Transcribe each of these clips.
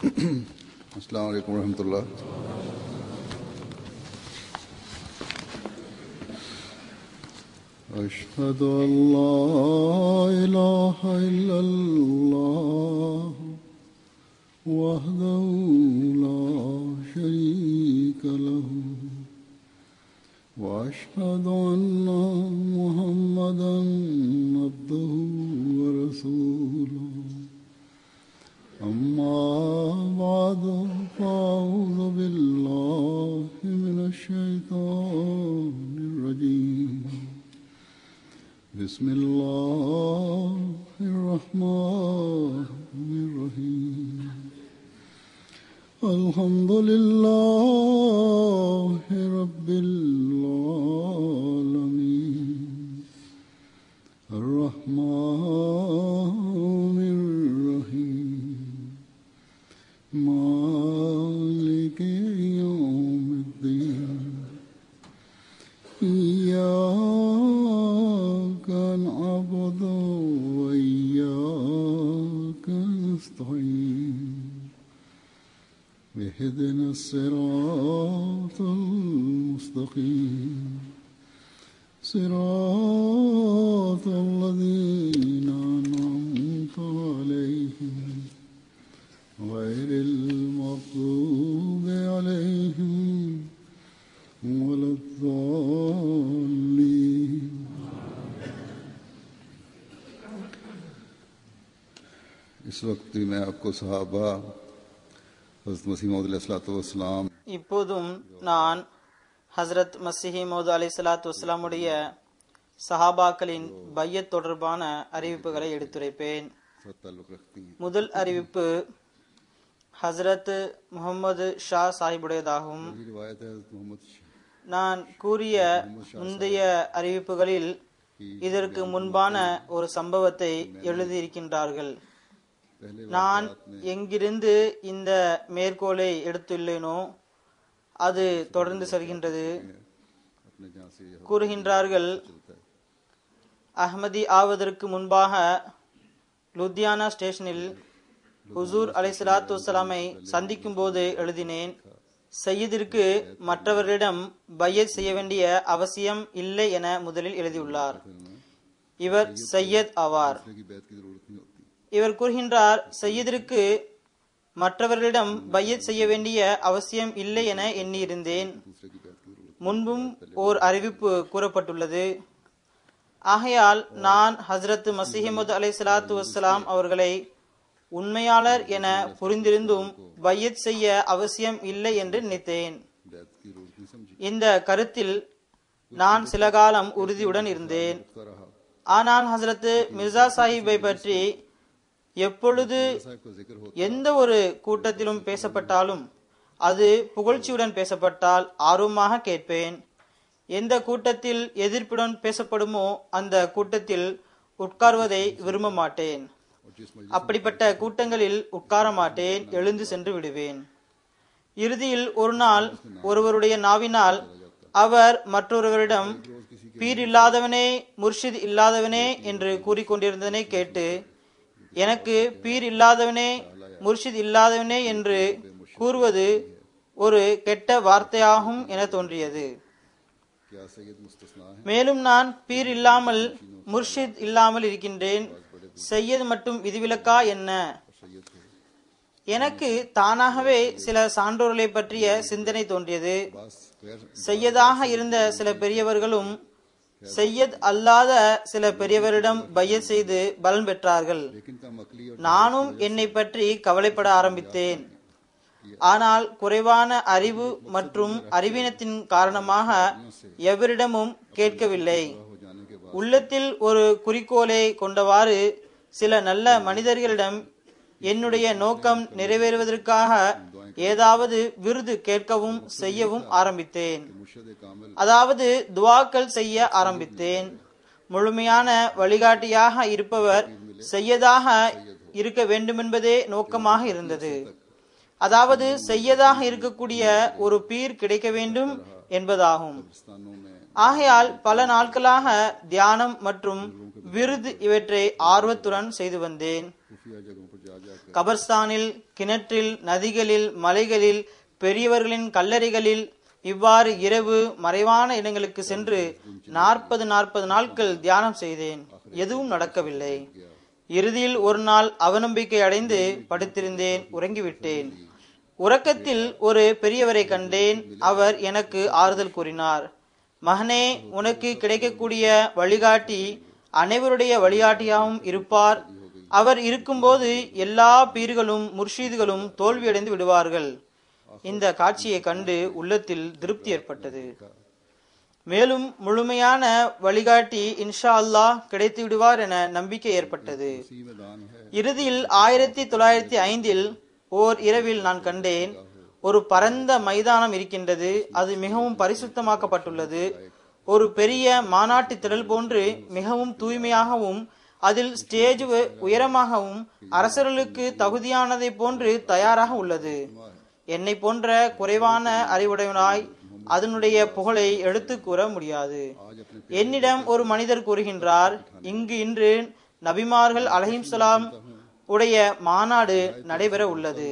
अस्सलाम वालेकुम रहमतुल्लाह أشهد أن لا إله إلا الله وحده لا شريك له وأشهد أن محمدا عبده ورسوله أما بعد فأعوذ بالله من الشيطان الرجيم بسم الله الرحمن الرحيم الحمد لله رب العالمين الرحمن الرحيم مالك يوم الدين إياك نعبد وإياك نستعين اهدنا الصراط المستقيم صراط الذين أنعمت عليهم غير المغضوب عليهم ولا الضالين इस वक्त भी मैं आपको सहाबा हज़रत मसीह मौदलाम இப்போதும் நான் ஹஸ்ரத் மசிஹி மௌது அலை சலாத்து வஸ்லாமுடைய சஹாபாக்களின் பையத் தொடர்பான அறிவிப்புகளை எடுத்துரைப்பேன் साथ ताल्लुक़ रखती हैं முதல் அறிவிப்பு ஹஸ்ரத் முகமது ஷா சாஹிபுடையதாகும் ये रिवायत है हज़रत मोहम्मद श- நான் கூறிய முந்தைய அறிவிப்புகளில் இதற்கு முன்பான ஒரு சம்பவத்தை எழுதியிருக்கின்றார்கள் पहले நான் எங்கிருந்து இந்த மேற்கோளை எடுத்துள்ளேனோ அது தொடர்ந்து செல்கின்றது अपने जहाँ से यह கூறுகின்றார்கள் चलता है அஹ்மதி ஆவதற்கு முன்பாக லுத்தியானா ஸ்டேஷனில் ஹுசூர் அலை சலாத்து வசலாமை சந்திக்கும் போது எழுதினேன் சையதிற்கு மற்றவர்களிடம் பையத் செய்ய வேண்டிய அவசியம் இல்லை என முதலில் எழுதியுள்ளார் இவர் சையத் ஆவார் दूसरे की बैत की जरूरत नहीं होती இவர் கூறுகின்றார் சையதிற்கு மற்றவர்களிடம் பையத் செய்ய வேண்டிய அவசியம் இல்லை என எண்ணியிருந்தேன் दूसरे की बैत की जरूरत முன்பும் ஓர் அறிவிப்பு கூறப்பட்டுள்ளது ஆகையால் நான் ஹஸ்ரத் மசிஹமது அலை சலாத்து வசலாம் அவர்களை உண்மையாளர் என புரிந்திருந்தும் பையத் செய்ய அவசியம் இல்லை என்று நினைத்தேன் बैत की जरूरत नहीं समझी இந்த கருத்தில் நான் சில காலம் உறுதியுடன் இருந்தேன் उसका रहा ஆனால் ஹசரத் மிர்சா சாஹிப்பை பற்றி எப்பொழுது साहब का जिक्र होता எந்த ஒரு கூட்டத்திலும் பேசப்பட்டாலும் அது புகழ்ச்சியுடன் பேசப்பட்டால் ஆர்வமாக கேட்பேன் எந்த கூட்டத்தில் எதிர்ப்புடன் பேசப்படுமோ அந்த கூட்டத்தில் உட்கார்வதை விரும்ப மாட்டேன் और जिस मजलिस அப்படிப்பட்ட கூட்டங்களில் உட்கார மாட்டேன் எழுந்து சென்று விடுவேன் இறுதியில் ஒரு நாள் ஒருவருடைய நாவினால் அவர் மற்றொருவரிடம் பீர் இல்லாதவனே முர்ஷித் இல்லாதவனே என்று கூறிக்கொண்டிருந்ததனை கேட்டு எனக்கு பீர் இல்லாதவனே முர்ஷித் இல்லாதவனே என்று கூறுவது ஒரு கெட்ட வார்த்தையாகும் என தோன்றியது क्या सैयद मुस्तस्ना है மேலும் நான் பீர் இல்லாமல் முர்ஷித் இல்லாமல் இருக்கின்றேன் செய்யது மட்டும் விதிவிலக்கா என்ன सैयद थे எனக்கு தானாகவே சில சான்றோர்களை பற்றிய சிந்தனை தோன்றியது बास गैर செய்யதாக இருந்த சில பெரியவர்களும் செய்யத் அல்லாத சில பெரியவரிடம் பையத் செய்து பலன் பெற்றார்கள் लेकिन कम अकली और நானும் என்னை பற்றி கவலைப்பட ஆரம்பித்தேன் ஆனால் குறைவான அறிவு மற்றும் அறிவீனத்தின் காரணமாக எவரிடமும் கேட்கவில்லை हो जाने के बाद உள்ளத்தில் ஒரு குறிக்கோளை கொண்டவாறு சில நல்ல மனிதர்களிடம் என்னுடைய நோக்கம் நிறைவேறுவதற்காக ஏதாவது விருது கேட்கவும் செய்யவும் ஆரம்பித்தேன் मुर्शद कामिल அதாவது துவாக்கள் செய்ய ஆரம்பித்தேன் முழுமையான வழிகாட்டியாக இருப்பவர் செய்யதாக இருக்க வேண்டுமென்பதே நோக்கமாக இருந்தது அதாவது செய்யதாக இருக்கக்கூடிய ஒரு பீர் கிடைக்க வேண்டும் என்பதாகும் स्थानों में ஆகையால் பல நாட்களாக தியானம் மற்றும் விருது இவற்றை ஆர்வத்துடன் செய்து வந்தேன் खुफिया जगहों पर जा जाकर கபர்ஸ்தானில் கிணற்றில் நதிகளில் மலைகளில் பெரியவர்களின் கல்லறைகளில் இவ்வாறு இரவு மறைவான இடங்களுக்கு சென்று நாற்பது நாற்பது நாட்கள் தியானம் செய்தேன் எதுவும் நடக்கவில்லை இறுதியில் ஒரு நாள் அவநம்பிக்கை அடைந்து படுத்திருந்தேன் உறங்கிவிட்டேன் உறக்கத்தில் ஒரு பெரியவரை கண்டேன் அவர் எனக்கு ஆறுதல் கூறினார் மகனே உனக்கு கிடைக்கக்கூடிய வழிகாட்டி அனைவருடைய வழிகாட்டியாகவும் இருப்பார் அவர் இருக்கும்போது எல்லா பீர்களும் முர்ஷீதுகளும் தோல்வியடைந்து விடுவார்கள் இந்த காட்சியை கண்டு உள்ளத்தில் திருப்தி ஏற்பட்டது மேலும் முழுமையான வழிகாட்டி இன்ஷா அல்லாஹ் கிடைத்து விடுவார் என நம்பிக்கை ஏற்பட்டது इसी में दान है இறுதியில் ஆயிரத்தி தொள்ளாயிரத்தி ஐந்தில் ஓர் இரவில் நான் கண்டேன் ஒரு பரந்த மைதானம் இருக்கின்றது அது மிகவும் பரிசுத்தமாக்கப்பட்டுள்ளது ஒரு பெரிய மாநாட்டு திரள் போன்று மிகவும் தூய்மையாகவும் அதில் ஸ்டேஜ் உ- உயரமாகவும் அரசர்களுக்கு தகுதியானதை போன்று தயாராக உள்ளது என்னை போன்ற குறைவான அறிவுடையவனாய் அதனுடைய புகழை எடுத்து கூற முடியாது आज अपने என்னிடம் ஒரு மனிதர் கூறுகின்றார் இங்கு இன்று நபிமார்கள் அலஹிம்சலாம் உடைய மாநாடு நடைபெற உள்ளது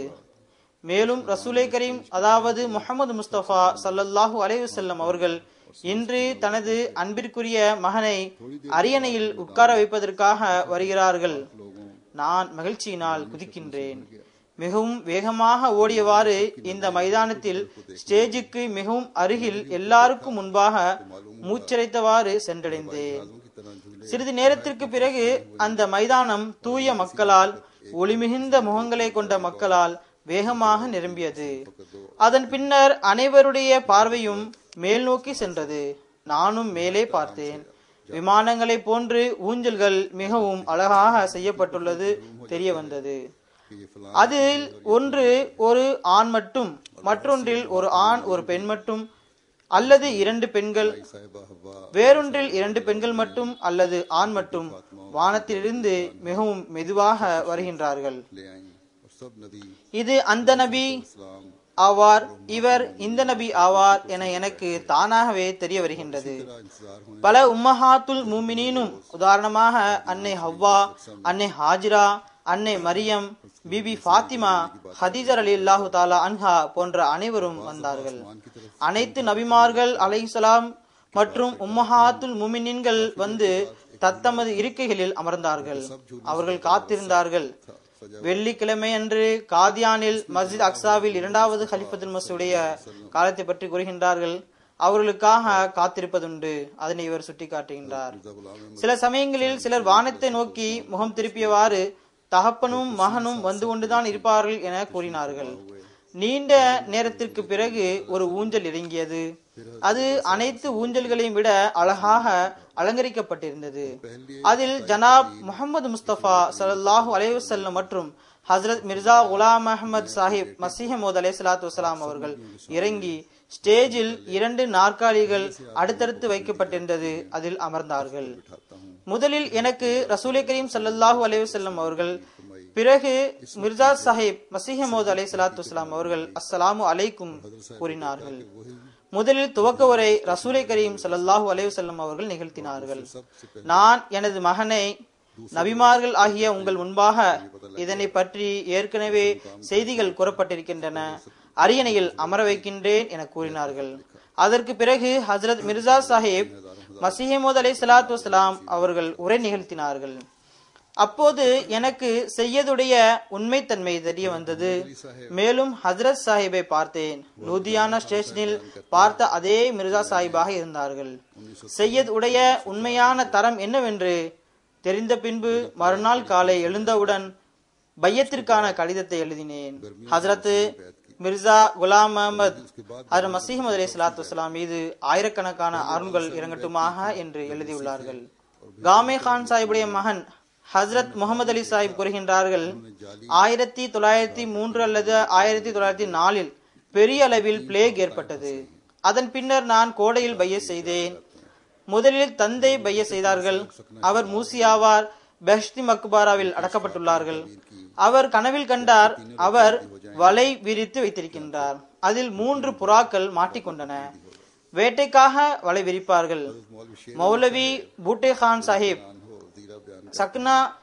மேலும் ரசூலை கரீம் அதாவது முகமது முஸ்தபா சல்லல்லாஹு அலைஹி வஸல்லம் அவர்கள் இன்று தனது அன்பிற்குரிய மகனை அரியணையில் உட்கார வைப்பதற்காக வருகிறார்கள் நான் மகிழ்ச்சியினால் குதிக்கின்றேன் மிகவும் வேகமாக ஓடியவாறு இந்த மைதானத்தில் ஸ்டேஜுக்கு மிகவும் அருகில் எல்லாருக்கும் முன்பாக மூச்சரைத்தவாறு சென்றடைந்தேன் की तरह झूले சிறிது நேரத்திற்கு பிறகு அந்த மைதானம் தூய மக்களால் ஒளிமிகுந்த முகங்களை கொண்ட மக்களால் வேகமாக நிரம்பியது அதன் பின்னர் அனைவருடைய பார்வையும் மேல் நோக்கி சென்றது நானும் மேலே பார்த்தேன் விமானங்களைப் போன்று ஊஞ்சல்கள் மிகவும் அழகாக செய்யப்பட்டுள்ளது தெரிய வந்தது कि ये फलां அதில் ஒன்று ஒரு ஆண் மட்டும் மற்றொன்றில் ஒரு ஆண் ஒரு பெண் மட்டும் அல்லது இரண்டு பெண்கள் साहिबा हवा வேறொன்றில் இரண்டு பெண்கள் மட்டும் அல்லது ஆண் மட்டும் வானத்திலிருந்து மிகவும் மெதுவாக வருகின்றார்கள் ले आई और सब नबी இது அந்த நபி इस्लाम ஆவார் இவர் இந்த நபி ஆவார் என எனக்கு தானாகவே தெரிய வருகின்றது का इंतजार होने பல உம்மஹாத்துல் மூமினீனும் உதாரணமாக அன்னை ஹவ்வா அன்னை ஹாஜிரா அன்னை மரியம் பிபி ஃபாத்திமா ஹதீஜர் அலி அல்லாஹு தாலா அன்ஹா போன்ற அனைவரும் வந்தார்கள் அனைத்து நபிமார்கள் அலைஹிஸ்ஸலாம் மற்றும் உம்மஹாத்துல் முமினின்கள் வந்து தத்தமது இருக்கைகளில் அமர்ந்தார்கள் அவர்கள் காத்திருந்தார்கள் வெள்ளிக்கிழமை அன்று காதியானில் மஸ்ஜித் அக்ஸாவில் இரண்டாவது ஹலிஃபத்துல் மசூடைய காலத்தை பற்றி கூறுகின்றார்கள் அவர்களுக்காக காத்திருப்பதுண்டு அதனை இவர் சுட்டிக்காட்டுகின்றார் சில சமயங்களில் சிலர் வானத்தை நோக்கி முகம் திருப்பியவாறு தகப்பனும் மகனும் வந்து கொண்டுதான் இருப்பார்கள் என கூறினார்கள் நீண்ட நேரத்திற்கு பிறகு ஒரு ஊஞ்சல் இறங்கியது அது அனைத்து ஊஞ்சல்களையும் விட அழகாக அலங்கரிக்கப்பட்டிருந்தது அதில் ஜனாப் முகமது முஸ்தபா ஸல்லல்லாஹு அலைஹி வஸல்லம் மற்றும் ஹஸ்ரத் மிர்சா குலாம் அஹமத் சாஹிப் மசீஹமோத் அலை சலாத்து வசலாம் அவர்கள் இறங்கி ஸ்டேஜில் இரண்டு நாற்காலிகள் அடுத்தடுத்து வைக்கப்பட்டிருந்தது அதில் அமர்ந்தார்கள் முதலில் எனக்கு ரசூலை கரீம் ஸல்லல்லாஹு அலைஹி வஸல்லம் அவர்கள் பிறகு மிர்சா சாஹிப் மசீஹமோத் அலை சலாத்து வசலாம் அவர்கள் அஸ்ஸலாமு அலைக்கும் கூறினார்கள் முதலில் துவக்க உரை ரசூலை கரீம் ஸல்லல்லாஹு அலைஹி வஸல்லம் அவர்கள் நிகழ்த்தினார்கள் நான் எனது மகனை நபிமார்கள் ஆகிய உங்கள் முன்பாக இதனை பற்றி ஏற்கனவே செய்திகள் கூறப்பட்டிருக்கின்றன அரியணையில் அமர வைக்கின்றேன் என கூறினார்கள் அதற்கு பிறகு ஹஜரத் மிர்சா சாஹிப் மசீஹமோத் அலை சலாத்து வசலாம் அவர்கள் உரை நிகழ்த்தினார்கள் அப்போது எனக்கு செய்யதுடைய உண்மைத்தன்மை தெரிய வந்தது மேலும் ஹஜரத் சாஹிப்பை பார்த்தேன் லூதியானா ஸ்டேஷனில் பார்த்த அதே மிர்சா சாஹிபாக இருந்தார்கள் செய்யத் உடைய உண்மையான தரம் என்னவென்று தெரிந்த பின்பு மறுநாள் காலை எழுந்தவுடன் பையத்திற்கான கடிதத்தை எழுதினேன் ஹசரத் மிர்சா குலாம் அஹமத் அது மசீஹமது அலி சலாத்து வலாம் மீது ஆயிரக்கணக்கான அருண்கள் இறங்கட்டுமாக என்று எழுதியுள்ளார்கள் காமே கான் சாஹிபுடைய மகன் ஹஸ்ரத் முகமது அலி சாஹிப் கூறுகின்றார்கள் ஆயிரத்தி தொள்ளாயிரத்தி மூன்று அல்லது ஆயிரத்தி தொள்ளாயிரத்தி நாலில் பெரிய அளவில் பிளேக் ஏற்பட்டது அதன் பின்னர் நான் கோடையில் பைய செய்தேன் முதலில் தந்தை பைய செய்தார்கள் அவர் மூசியாவார் பெஹ்தி மக்பாராவில் அடக்கப்பட்டுள்ளார்கள் அவர் கனவில் கண்டார் அவர் வலை விரித்து வைத்திருக்கின்றார் அதில் மூன்று புறாக்கள் மாட்டிக்கொண்டன வேட்டைக்காக வலை விரிப்பார்கள் மௌலவி பூட்டே கான் சாஹிப் हो जीरा बयान சக்னா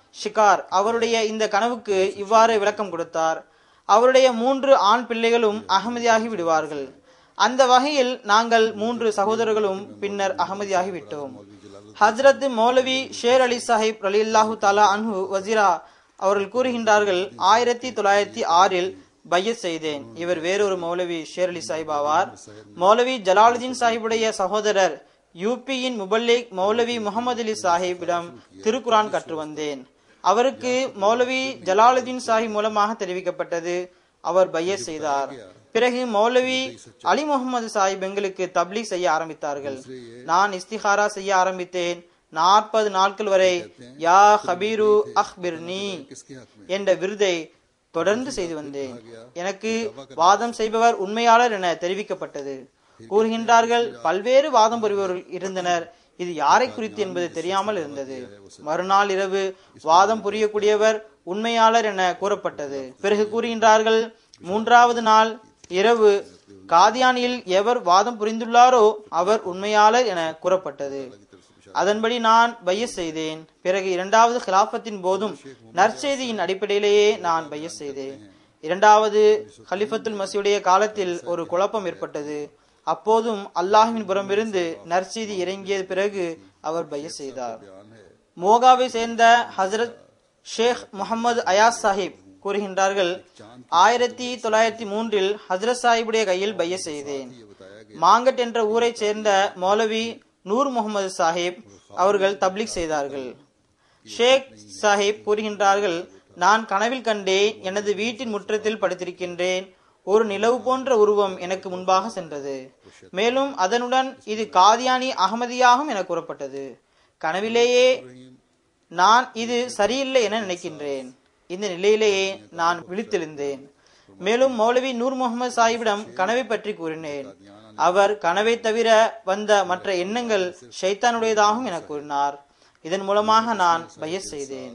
ஷிகார் அவருடைய இந்த கனவுக்கு இவ்வாறு விளக்கம் கொடுத்தார் அவருடைய மூன்று ஆண் பிள்ளைகளும் அகமதியாகி விடுவார்கள் அந்த வகையில் நாங்கள் மூன்று சகோதரர்களும் பின்னர் அகமதியாகி விட்டோம் ஹஜ்ரத் மௌலவி ஷேர் அலி சாஹிப் ரலில்லாஹு தாலா அன்ஹு வசிரா அவர்கள் கூறுகின்றார்கள் ஆயிரத்தி தொள்ளாயிரத்தி ஆறில் பையத் செய்தேன் இவர் வேறொரு மௌலவி ஷேர் அலி சாஹிப் ஆவார் மௌலவி ஜலாலுதீன் சாஹிபுடைய சகோதரர் யூபியின் முபல்லிக் மௌலவி முகமது அலி சாஹிப்பிடம் திருக்குரான் கற்று வந்தேன் அவருக்கு மௌலவி ஜலாலுதீன் சாஹிப் மூலமாக தெரிவிக்கப்பட்டது அவர் பையத் செய்தார் பிறகு மௌலவி அலி முகமது சாஹிப் எங்களுக்கு தப்லீக் செய்ய ஆரம்பித்தார்கள் நான் இஸ்திஹாரா செய்ய ஆரம்பித்தேன் நாற்பது நாட்கள் வரை யா ஹபீரு அஹ்பிர்னி किसके हक में என்ற விருதை தொடர்ந்து செய்து வந்தேன் எனக்கு வாதம் செய்பவர் உண்மையாளர் என தெரிவிக்கப்பட்டது கூறுகின்றார்கள் பல்வேறு வாதம் புரிபவர்கள் இருந்தனர் இது யாரை குறித்து என்பது தெரியாமல் இருந்தது மறுநாள் இரவு வாதம் புரியக்கூடியவர் உண்மையாளர் என கூறப்பட்டது பிறகு கூறுகின்றார்கள் மூன்றாவது நாள் இரவு காதியானியில் எவர் வாதம் புரிந்துள்ளாரோ அவர் உண்மையாளர் என கூறப்பட்டது அதன்படி நான் பையஸ் செய்தேன் பிறகு இரண்டாவது கிலாபத்தின் போதும் நற்செய்தியின் அடிப்படையிலேயே நான் பையஸ் செய்தேன் இரண்டாவது ஹலிஃபத்துல் மசியுடைய காலத்தில் ஒரு குழப்பம் ஏற்பட்டது அப்போதும் அல்லாஹ்வின் புறமிருந்து நற்செய்தி இறங்கிய பிறகு அவர் பையஸ் செய்தார் மோகாவை சேர்ந்த ஹசரத் ஷேக் முகமது அயாஸ் சாஹிப் கூறுகின்றார்கள் ஆயிரத்தி தொள்ளாயிரத்தி மூன்றில் ஹசரத் சாஹிபுடைய கையில் பைய செய்தேன் மாங்கட் என்ற ஊரைச் சேர்ந்த மௌலவி நூர் முகமது சாஹிப் அவர்கள் தப்லீக் செய்தார்கள் ஷேக் சாஹிப் கூறுகின்றார்கள் நான் கனவில் கண்டேன் எனது வீட்டின் முற்றத்தில் படுத்திருக்கின்றேன் ஒரு நிலவு போன்ற உருவம் எனக்கு முன்பாக சென்றது மேலும் அதனுடன் இது காதியானி அகமதியாகும் என கூறப்பட்டது கனவிலேயே நான் இது சரியில்லை என நினைக்கின்றேன் இந்த நிலையிலேயே நான் விழித்தெழுந்தேன் மேலும் மௌலவி நூர் முகமது சாஹிபிடம் கனவை பற்றி கூறினேன் அவர் கனவை தவிர வந்த மற்ற எண்ணங்கள் ஷைத்தானுடையதாகும் என கூறினார் இதன் மூலமாக நான் பயஸ் செய்தேன்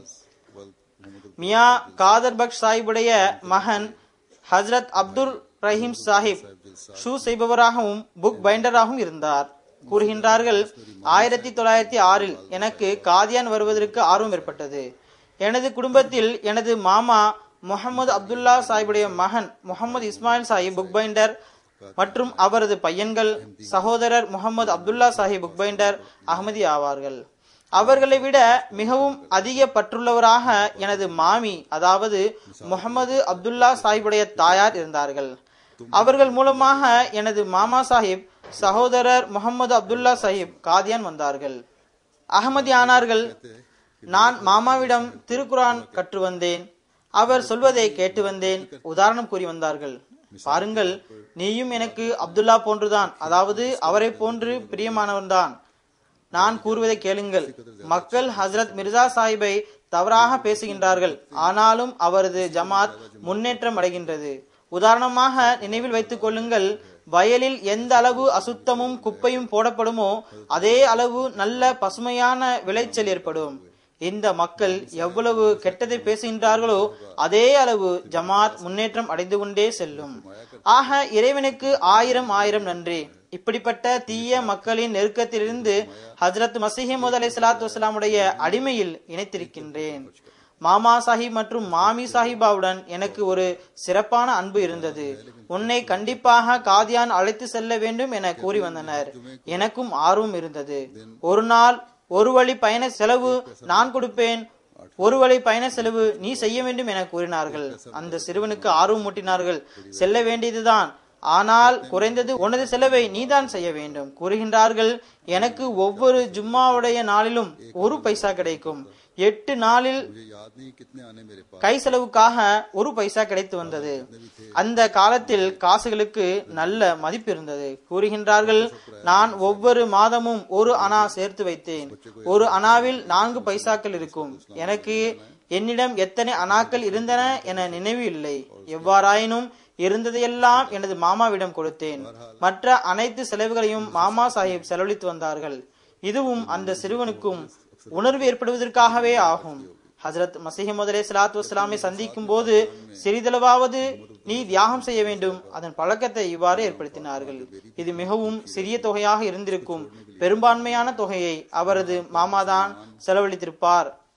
மியா காதர் பக்ஷ் சாஹிபுடைய மகன் ஹஸ்ரத் அப்துல் ரஹீம் சாஹிப் ஷூ செய்பவராகவும் புக் பைண்டராகவும் இருந்தார் கூறுகின்றார்கள் ஆயிரத்தி தொள்ளாயிரத்தி ஆறில் எனக்கு காதியான் வருவதற்கு ஆர்வம் ஏற்பட்டது எனது குடும்பத்தில் எனது மாமா முகமது அப்துல்லா சாஹிபுடைய மகன் முகமது இஸ்மாயில் சாஹிப் புக் பைண்டர் மற்றும் அவரது பையன்கள் சகோதரர் முகமது அப்துல்லா சாஹிப் புக் பைண்டர் அகமதி ஆவார்கள் அவர்களை விட மிகவும் அதிக பற்றுள்ளவராக எனது மாமி அதாவது முகமது அப்துல்லா சாஹிபுடைய தாயார் இருந்தார்கள் அவர்கள் மூலமாக எனது மாமா சாஹிப் சகோதரர் முகமது அப்துல்லா சாஹிப் காதியான் வந்தார்கள் அகமதி ஆனார்கள் நான் மாமாவிடம் திருக்குரான் கற்று வந்தேன் அவர் சொல்வதை கேட்டு வந்தேன் உதாரணம் கூறி வந்தார்கள் பாருங்கள் நீயும் எனக்கு அப்துல்லா போன்றுதான் அதாவது அவரை போன்று பிரியமானவன்தான் நான் கூறுவதை கேளுங்கள் மக்கள் ஹசரத் மிர்சா சாஹிபை தவறாக பேசுகின்றார்கள் ஆனாலும் அவரது ஜமாத் முன்னேற்றம் அடைகின்றது உதாரணமாக நினைவில் வைத்துக் கொள்ளுங்கள் வயலில் எந்த அளவு அசுத்தமும் குப்பையும் போடப்படுமோ அதே அளவு நல்ல பசுமையான விளைச்சல் ஏற்படும் இந்த மக்கள் எவ்வளவு கெட்டதை பேசுகின்றார்களோ அதே அளவு ஜமாத் முன்னேற்றம் அடைந்து கொண்டே செல்லும் ஆக இறைவனுக்கு ஆயிரம் ஆயிரம் நன்றி இப்படிப்பட்ட தீய மக்களின் நெருக்கத்திலிருந்து ஹஜரத் மசிஹமது அலை சலாத்து வசலாமுடைய அடிமையில் இணைத்திருக்கின்றேன் மாமா சாஹிப் மற்றும் மாமி சாஹிபாவுடன் எனக்கு ஒரு சிறப்பான அன்பு இருந்தது உன்னை கண்டிப்பாக காதியான் அழைத்து செல்ல வேண்டும் என கூறி வந்தனர் எனக்கும் ஆர்வம் இருந்தது ஒரு நாள் ஒரு வழி பயண செலவு நான் கொடுப்பேன் ஒரு வழி பயண செலவு நீ செய்ய வேண்டும் என கூறினார்கள் அந்த சிறுவனுக்கு ஆர்வம் மூட்டினார்கள் செல்ல வேண்டியதுதான் ஆனால் குறைந்தது உனது செலவை நீதான் செய்ய வேண்டும் கூறுகின்றார்கள் எனக்கு ஒவ்வொரு ஜும்மாவுடைய நாளிலும் ஒரு பைசா கிடைக்கும் எட்டு நாளில் मुझे याद नहीं कितने आने मेरे पास கை செலவுக்காக ஒரு பைசா கிடைத்து வந்தது அந்த காலத்தில் காசுகளுக்கு நல்ல மதிப்பு இருந்தது கூறுகின்றார்கள் நான் ஒவ்வொரு மாதமும் ஒரு அணா சேர்த்து வைத்தேன் ஒரு அணாவில் நான்கு பைசாக்கள் இருக்கும் எனக்கு என்னிடம் எத்தனை அணாக்கள் இருந்தன என நினைவு இல்லை எவ்வாறாயினும் இருந்ததையெல்லாம் எனது மாமாவிடம் கொடுத்தேன் மற்ற அனைத்து செலவுகளையும் மாமா சாஹிப் செலவழித்து வந்தார்கள் இதுவும் அந்த சிறுவனுக்கும் உணர்வு ஏற்படுவதற்காகவே ஆகும் ஹசரத் மசிஹமது அலே சலாத்து வஸ்லாமை சந்திக்கும் போது சிறிதளவாவது நீ தியாகம் செய்ய வேண்டும் அதன் பழக்கத்தை இவ்வாறு ஏற்படுத்தினார்கள் இது மிகவும் சிறிய தொகையாக இருந்திருக்கும் பெரும்பான்மையான தொகையை அவரது மாமாதான் செலவழித்திருப்பார்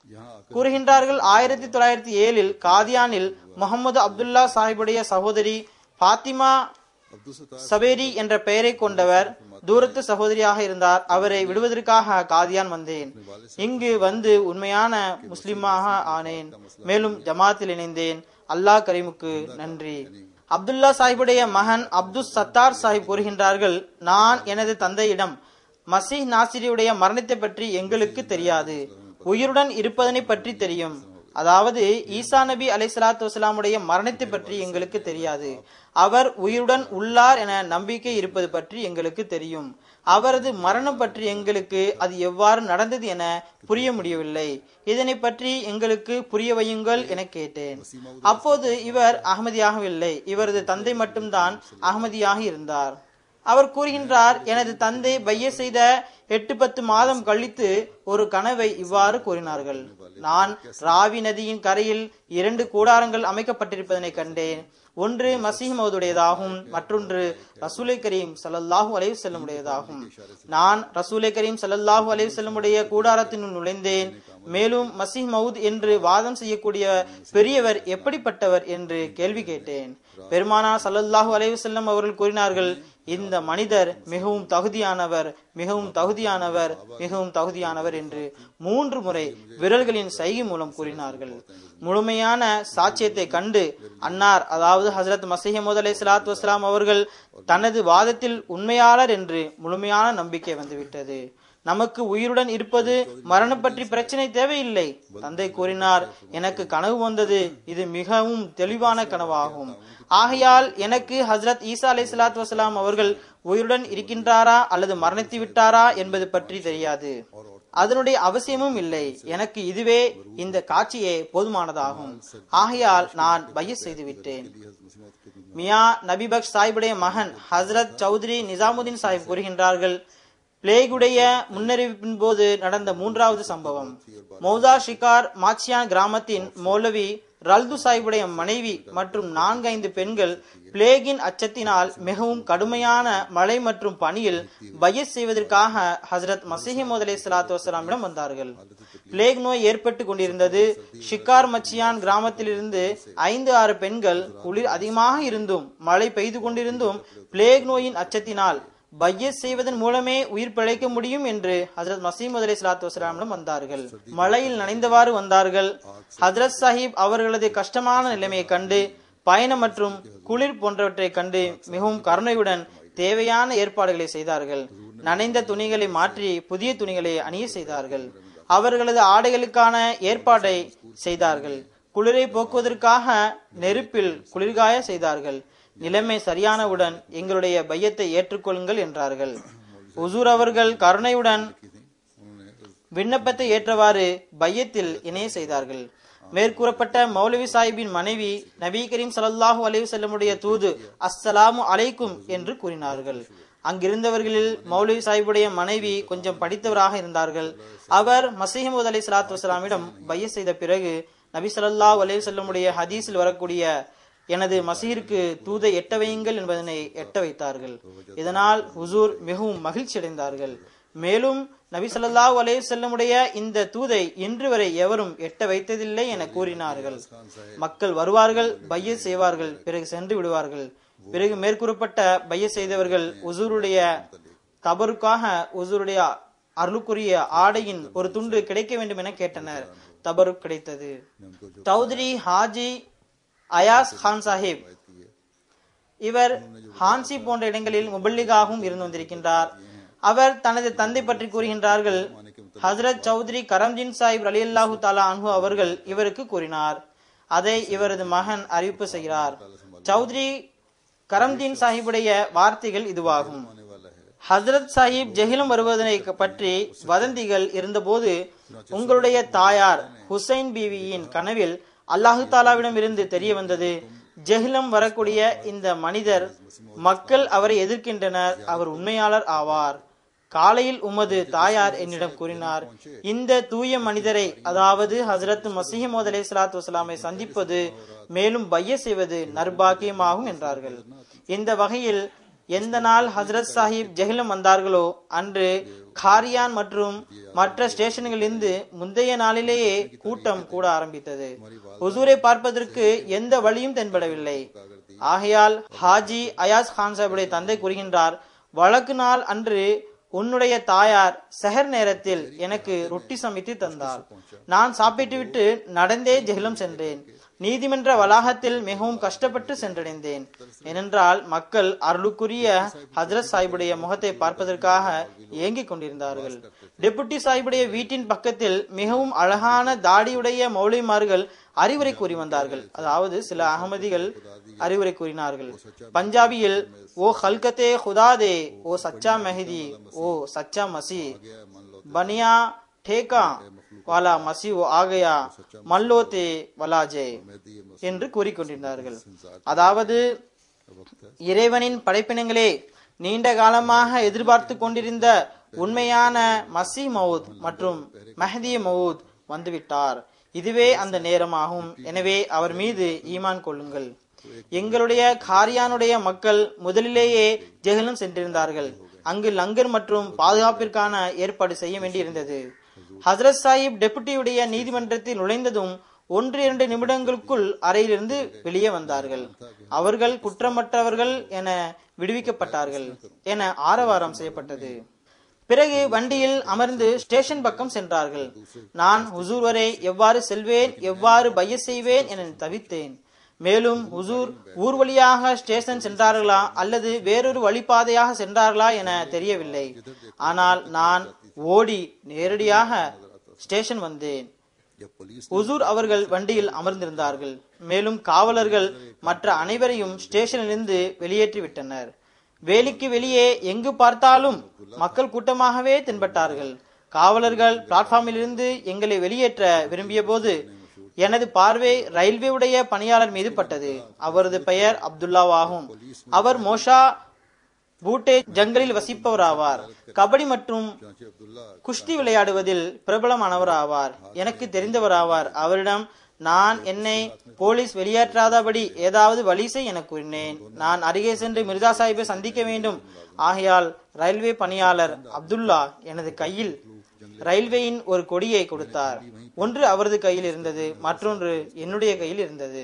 यहाँ आकर கூறுகின்றார்கள் ஆயிரத்தி தொள்ளாயிரத்தி ஏழில் காதியானில் முகமது அப்துல்லா சாஹிபுடைய சகோதரி பாத்திமா अब्दुल सत्तार சபேரி என்ற பெயரை கொண்டவர் தூரத்து சகோதரியாக இருந்தார் அவரை விடுவதற்காக காதியான் வந்தேன் இங்கு வந்து உண்மையான முஸ்லிமாக ஆனேன் மேலும் ஜமாத்தில் இணைந்தேன் அல்லாஹ் கரீமுக்கு நன்றி அப்துல்லா சாஹிபுடைய மகன் அப்துல் சத்தார் சாஹிப் கூறுகின்றார்கள் நான் எனது தந்தையிடம் மசீஹ் நாசிரியுடைய மரணத்தை பற்றி எங்களுக்கு தெரியாது உயிருடன் இருப்பதனை பற்றி தெரியும் அதாவது ஈசா நபி அலைசலாத்து வசலாமுடைய மரணத்தை பற்றி எங்களுக்கு தெரியாது அவர் உயிருடன் உள்ளார் என நம்பிக்கை இருப்பது பற்றி எங்களுக்கு தெரியும் அவரது மரணம் பற்றி எங்களுக்கு அது எவ்வாறு நடந்தது என புரிய முடியவில்லை இதனை பற்றி எங்களுக்கு புரிய வையுங்கள் என கேட்டேன் அப்போது இவர் அகமதியாகவில்லை இவரது தந்தை மட்டும்தான் அகமதியாக இருந்தார் அவர் கூறுகின்றார் எனது தந்தை பைய செய்த எட்டு பத்து மாதம் கழித்து ஒரு கனவை இவ்வாறு கூறினார்கள் நான் ராவி நதியின் கரையில் இரண்டு கூடாரங்கள் அமைக்கப்பட்டிருப்பதனை கண்டேன் ஒன்று மசீஹ் மௌதுடையதாகும் மற்றொன்று ரசூலை கரீம் சல்லல்லாஹு அலைஹி செல்லமுடையதாகும் நான் ரசூலை கரீம் சல்லல்லாஹு அலைஹி செல்லமுடைய கூடாரத்தினுள் நுழைந்தேன் மேலும் மசீஹ் மவுத் என்று வாதம் செய்யக்கூடிய பெரியவர் எப்படிப்பட்டவர் என்று கேள்வி கேட்டேன் பெருமானா சல்லல்லாஹு அலைஹி வஸல்லம் அவர்கள் கூறினார்கள் இந்த மனிதர் மிகவும் தகுதியானவர் மிகவும் தகுதியானவர் மிகவும் தகுதியானவர் என்று மூன்று முறை விரல்களின் சைகை மூலம் கூறினார்கள் முழுமையான சாட்சியத்தை கண்டு அன்னார் அதாவது ஹசரத் மசீஹமது அலை சலாத்து வஸ்லாம் அவர்கள் தனது வாதத்தில் உண்மையாளர் என்று முழுமையான நம்பிக்கை வந்துவிட்டது நமக்கு உயிருடன் இருப்பது மரணம் பற்றி பிரச்சனை தேவையில்லை தந்தை கூறினார் எனக்கு கனவு வந்தது இது மிகவும் தெளிவான கனவாகும் ஆகையால் எனக்கு ஹசரத் ஈசா அலை சலாத்து வசலாம் அவர்கள் உயிருடன் இருக்கின்றாரா அல்லது மரணித்து விட்டாரா என்பது பற்றி தெரியாது அதனுடைய அவசியமும் இல்லை எனக்கு இதுவே இந்த காட்சியே போதுமானதாகும் ஆகையால் நான் பைய செய்து விட்டேன் மியா நபிபக்ஷ் சாஹிபுடைய மகன் ஹசரத் சௌத்ரி நிசாமுதீன் சாஹிப் கூறுகின்றார்கள் பிளேகுடைய முன்னறிவிப்பின் போது நடந்த மூன்றாவது சம்பவம் மௌதா ஷிகார் மாச்சியான் கிராமத்தின் மௌலவி ரல்து சாஹிபுடைய மனைவி மற்றும் நான்கைந்து பெண்கள் பிளேகின் அச்சத்தினால் மிகவும் கடுமையான மழை மற்றும் பனியில் பயஸ் செய்வதற்காக ஹசரத் மசீஹிமோத் அலை சலாத்து வசலாமிடம் வந்தார்கள் பிளேக் நோய் ஏற்பட்டு கொண்டிருந்தது ஷிகார் மச்சியான் கிராமத்திலிருந்து ஐந்து ஆறு பெண்கள் குளிர் அதிகமாக இருந்தும் மழை பெய்து கொண்டிருந்தும் பிளேக் நோயின் அச்சத்தினால் பையஸ் செய்வதன் மூலமே உயிர் பிழைக்க முடியும் என்று ஹசரத் மசீமது அலி சலாத்து வசலாமிடம் வந்தார்கள் மழையில் நனைந்தவாறு வந்தார்கள் ஹசரத் சாஹிப் அவர்களது கஷ்டமான நிலைமையை கண்டு பயணம் மற்றும் குளிர் போன்றவற்றை கண்டு மிகவும் கருணையுடன் தேவையான ஏற்பாடுகளை செய்தார்கள் நனைந்த துணிகளை மாற்றி புதிய துணிகளை அணிய செய்தார்கள் அவர்களது ஆடைகளுக்கான ஏற்பாடை செய்தார்கள் குளிரை போக்குவதற்காக நெருப்பில் குளிர்காய செய்தார்கள் நிலைமை சரியானவுடன் எங்களுடைய பையத்தை ஏற்றுக்கொள்ளுங்கள் என்றார்கள் உசூர் அவர்கள் கருணையுடன் விண்ணப்பத்தை ஏற்றவாறு பையத்தில் இணைய செய்தார்கள் மேற்கூறப்பட்ட மௌலவி சாஹிபின் மனைவி நபி கரீம் சல்லாஹூ அலைஹி செல்லமுடைய தூது அஸ்ஸலாமு அலைக்கும் என்று கூறினார்கள் அங்கிருந்தவர்களில் மௌலவி சாஹிபுடைய மனைவி கொஞ்சம் படித்தவராக இருந்தார்கள் அவர் மசீஹமது அலி சலாத்து வசலாமிடம் பைய செய்த பிறகு நபி ஸல்லல்லாஹு அலைஹி செல்லமுடைய ஹதீஸில் வரக்கூடிய எனது மசீருக்கு தூதை எட்ட வையுங்கள் என்பதனை எட்ட வைத்தார்கள் இதனால் ஹுசூர் மிகவும் மகிழ்ச்சி அடைந்தார்கள் மேலும் நபி ஸல்லல்லாஹு அலைஹி செல்லமுடைய இந்த தூதை இன்று வரை எவரும் எட்ட வைத்ததில்லை என கூறினார்கள் மக்கள் வருவார்கள் பைய செய்வார்கள் பிறகு சென்று விடுவார்கள் பிறகு மேற்கூறப்பட்ட பைய செய்தவர்கள் உசூருடைய தபருக்காக உசூருடைய அருளுக்குரிய ஆடையின் ஒரு துண்டு கிடைக்க வேண்டும் என கேட்டனர் தபரு கிடைத்தது தௌத்ரி ஹாஜி அயாஸ் கான் சாஹிப் இவர் ஹான்சி போன்ற இடங்களில் முபல்லிகாகவும் இருந்து வந்திருக்கின்றார் அவர் தனது தந்தை பற்றி கூறுகின்றார்கள் ஹசரத் சௌத்ரி கரம்ஜின் சாஹிப் அலி அல்லாஹு தாலா அன்ஹு அவர்கள் இவருக்கு கூறினார் அதை இவரது மகன் அறிவிப்பு செய்கிறார் சௌத்ரி கரம்தீன் சாஹிபுடைய வார்த்தைகள் இதுவாகும் ஹசரத் சாஹிப் ஜெகிலம் வருவதனை பற்றி வதந்திகள் இருந்தபோது உங்களுடைய தாயார் ஹுசைன் பீவியின் கனவில் அல்லாஹு தாலாவிடம் இருந்து தெரிய வந்தது ஜெஹிலம் வரக்கூடிய இந்த மனிதர் மக்கள் அவரை எதிர்க்கின்றனர் அவர் உண்மையாளர் ஆவார் காலையில் உமது தாயார் என்னிடம் கூறினார் இந்த தூய மனிதரை அதாவது ஹசரத் மசீமோத் அலை சலாத்து வசலாமை சந்திப்பது மேலும் பைய செய்வது நர்பாக்கியமாகும் என்றார்கள் இந்த வகையில் எந்த நாள் ஹசரத் சாஹிப் ஜெஹிலம் வந்தார்களோ அன்று காரியான் மற்றும் மற்ற ஸ்டேஷன்களிலிருந்து முந்தைய நாளிலேயே கூட்டம் கூட ஆரம்பித்தது ஹுசூரை பார்ப்பதற்கு எந்த வழியும் தென்படவில்லை ஆகையால் ஹாஜி அயாஸ் கான் சாஹிபுடைய தந்தை கூறுகின்றார் வழக்கு நாள் அன்று உன்னுடைய தாயார் செஹர் நேரத்தில் எனக்கு ரொட்டி சமைத்து தந்தார் நான் சாப்பிட்டுவிட்டு நடந்தே ஜெஹிலம் சென்றேன் நீதிமன்ற வளாகத்தில் மிகவும் கஷ்டப்பட்டு சென்றடைந்தேன் ஏனென்றால் மக்கள் அருளுக்குரிய ஹஜரத் சாஹிபுடைய முகத்தை பார்ப்பதற்காக ஏங்கிக் கொண்டிருந்தார்கள் டெபுட்டி சாஹிபுடைய வீட்டின் பக்கத்தில் மிகவும் அழகான தாடியுடைய மௌலிமார்கள் அறிவுரை கூறி வந்தார்கள் அதாவது சில அகமதிகள் அறிவுரை கூறினார்கள் பஞ்சாபியில் ஓ ஹல்கத்தே ஹுதாதே ஓ சச்சா மெஹதி ஓ சச்சா மசி பனியா டேகா வாலா மசி ஓ ஆகையா மல்லோத்தே வலாஜே என்று கூறிக்கொண்டிருந்தார்கள் அதாவது இறைவனின் படைப்பினங்களே நீண்ட காலமாக எதிர்பார்த்து கொண்டிருந்த உண்மையான மசி மவுத் மற்றும் மஹதி மவுத் வந்துவிட்டார் இதுவே அந்த நேரமாகும் எனவே அவர் மீது ஈமான் கொள்ளுங்கள் எங்களுடைய காரியானுடைய மக்கள் முதலிலேயே ஜெகலம் சென்றிருந்தார்கள் அங்கு லங்கர் மற்றும் பாதுகாப்பிற்கான ஏற்பாடு செய்ய வேண்டியிருந்தது ஹசரத் சாஹிப் டெபுட்டியுடைய நீதிமன்றத்தில் நுழைந்ததும் ஒன்று இரண்டு நிமிடங்களுக்குள் அறையிலிருந்து வெளியே வந்தார்கள் அவர்கள் குற்றமற்றவர்கள் என விடுவிக்கப்பட்டார்கள் என ஆரவாரம் செய்யப்பட்டது பிறகு வண்டியில் அமர்ந்து ஸ்டேஷன் பக்கம் சென்றார்கள் நான் ஹுசூர் வரை எவ்வாறு செல்வேன் எவ்வாறு பைய செய்வேன் என தவித்தேன் மேலும் ஹுசூர் ஊர் வழியாக ஸ்டேஷன் சென்றார்களா அல்லது வேறொரு வழிபாதையாக சென்றார்களா என தெரியவில்லை ஆனால் நான் ஓடி நேரடியாக ஸ்டேஷன் வந்தேன் ஹுசூர் அவர்கள் வண்டியில் அமர்ந்திருந்தார்கள் மேலும் காவலர்கள் மற்ற அனைவரையும் ஸ்டேஷனிலிருந்து வெளியேற்றி விட்டனர் வேலிக்கு வெளியே எங்கு பார்த்தாலும் மக்கள் கூட்டமாகவே தென்பட்டார்கள் காவலர்கள் பிளாட்ஃபார்மிலிருந்து எங்களை வெளியேற்ற விரும்பிய போது எனது பார்வை ரயில்வேவுடைய பணியாளர் மீது பட்டது அவரது பெயர் அப்துல்லாவாகும் அவர் மோஷா பூட்டே ஜங்கலில் வசிப்பவராவார் கபடி மற்றும் குஷ்தி விளையாடுவதில் பிரபலமானவர் ஆவார் எனக்கு தெரிந்தவராவார் அவரிடம் நான் என்னை போலீஸ் வெளியேற்றாதபடி ஏதாவது வழி செய் என கூறினேன் நான் அருகே சென்று மிர்தா சாஹிப்பை சந்திக்க வேண்டும் ஆகையால் ரயில்வே பணியாளர் அப்துல்லா எனது கையில் ரயில்வேயின் ஒரு கொடியை கொடுத்தார் ஒன்று அவரது கையில் இருந்தது மற்றொன்று என்னுடைய கையில் இருந்தது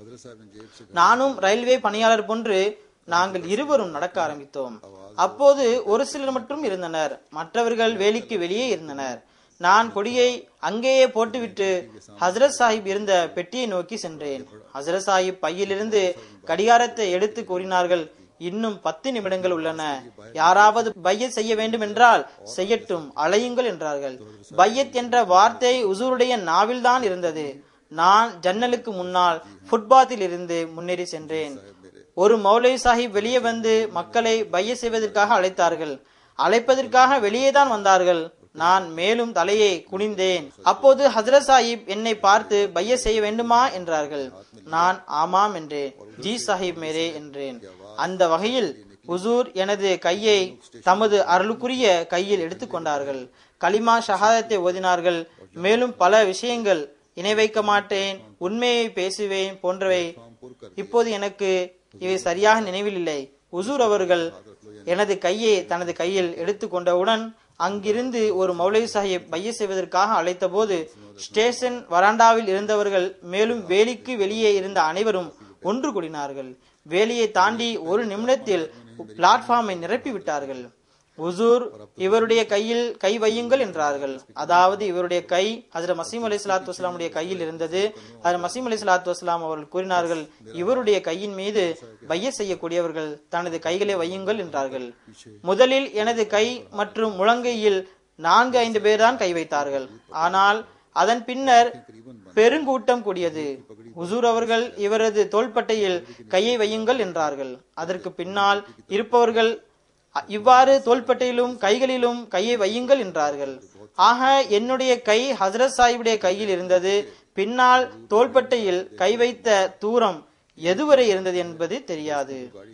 நானும் ரயில்வே பணியாளர் போன்று நாங்கள் இருவரும் நடக்க ஆரம்பித்தோம் அப்போது ஒரு சிலர் மட்டும் இருந்தனர் மற்றவர்கள் வேலிக்கு வெளியே இருந்தனர் நான் கொடியை அங்கேயே போட்டுவிட்டு ஹசரத் சாஹிப் இருந்த பெட்டியை நோக்கி சென்றேன் ஹசரத் சாஹிப் பையிலிருந்து கடிகாரத்தை எடுத்து கூறினார்கள் இன்னும் பத்து நிமிடங்கள் உள்ளன யாராவது பையத் செய்ய வேண்டும் என்றால் செய்யட்டும் அலையுங்கள் என்றார்கள் பையத் என்ற வார்த்தை உசூருடைய நாவில்தான் இருந்தது நான் ஜன்னலுக்கு முன்னால் ஃபுட்பாத்தில் இருந்து முன்னேறி சென்றேன் ஒரு மௌலை சாஹிப் வெளியே வந்து மக்களை பைய செய்வதற்காக அழைத்தார்கள் அழைப்பதற்காக வெளியே தான் வந்தார்கள் நான் மேலும் தலையை குனிந்தேன் அப்போது ஹசரத் சாஹிப் என்னை பார்த்து பைய செய்ய வேண்டுமா என்றார்கள் நான் ஆமாம் என்றேன் ஜி சாஹிப் மேரே என்றேன் அந்த வகையில் உசூர் எனது கையை தமது அருளுக்குரிய கையில் எடுத்துக்கொண்டார்கள் கலிமா ஷஹாதத்தை ஓதினார்கள் மேலும் பல விஷயங்கள் இணை வைக்க மாட்டேன் உண்மையை பேசுவேன் போன்றவை இப்போது எனக்கு இவை சரியாக நினைவில் இல்லை உசூர் அவர்கள் எனது கையை தனது கையில் எடுத்துக்கொண்டவுடன் அங்கிருந்து ஒரு மௌலை சாஹிப் பைய செய்வதற்காக அழைத்த போது ஸ்டேஷன் வராண்டாவில் இருந்தவர்கள் மேலும் வேலிக்கு வெளியே இருந்த அனைவரும் ஒன்று கூடினார்கள் வேலியை தாண்டி ஒரு நிமிடத்தில் பிளாட்ஃபார்மை நிரப்பி விட்டார்கள் உசூர் இவருடைய கையில் கை வையுங்கள் என்றார்கள் அதாவது இவருடைய கை ஹசரத் மசீம் அலி சலாத்து வஸ்லாமுடைய கையில் இருந்தது ஹசரத் மசீம் அலி சலாத்து வஸ்லாம் அவர்கள் கூறினார்கள் இவருடைய கையின் மீது பைய செய்யக்கூடியவர்கள் தனது கைகளை வையுங்கள் என்றார்கள் முதலில் எனது கை மற்றும் முழங்கையில் நான்கு ஐந்து பேர் தான் கை வைத்தார்கள் ஆனால் அதன் பின்னர் பெருங்கூட்டம் கூடியது உசூர் அவர்கள் இவரது தோள்பட்டையில் கையை வையுங்கள் என்றார்கள் அதற்கு பின்னால் இருப்பவர்கள் இவ்வாறு தோள்பட்டையிலும் கைகளிலும் கையை வையுங்கள் என்றார்கள் ஆக என்னுடைய கை ஹசரத் சாஹிபுடைய கையில் இருந்தது பின்னால் தோள்பட்டையில் கை வைத்த தூரம் எதுவரை இருந்தது என்பது தெரியாது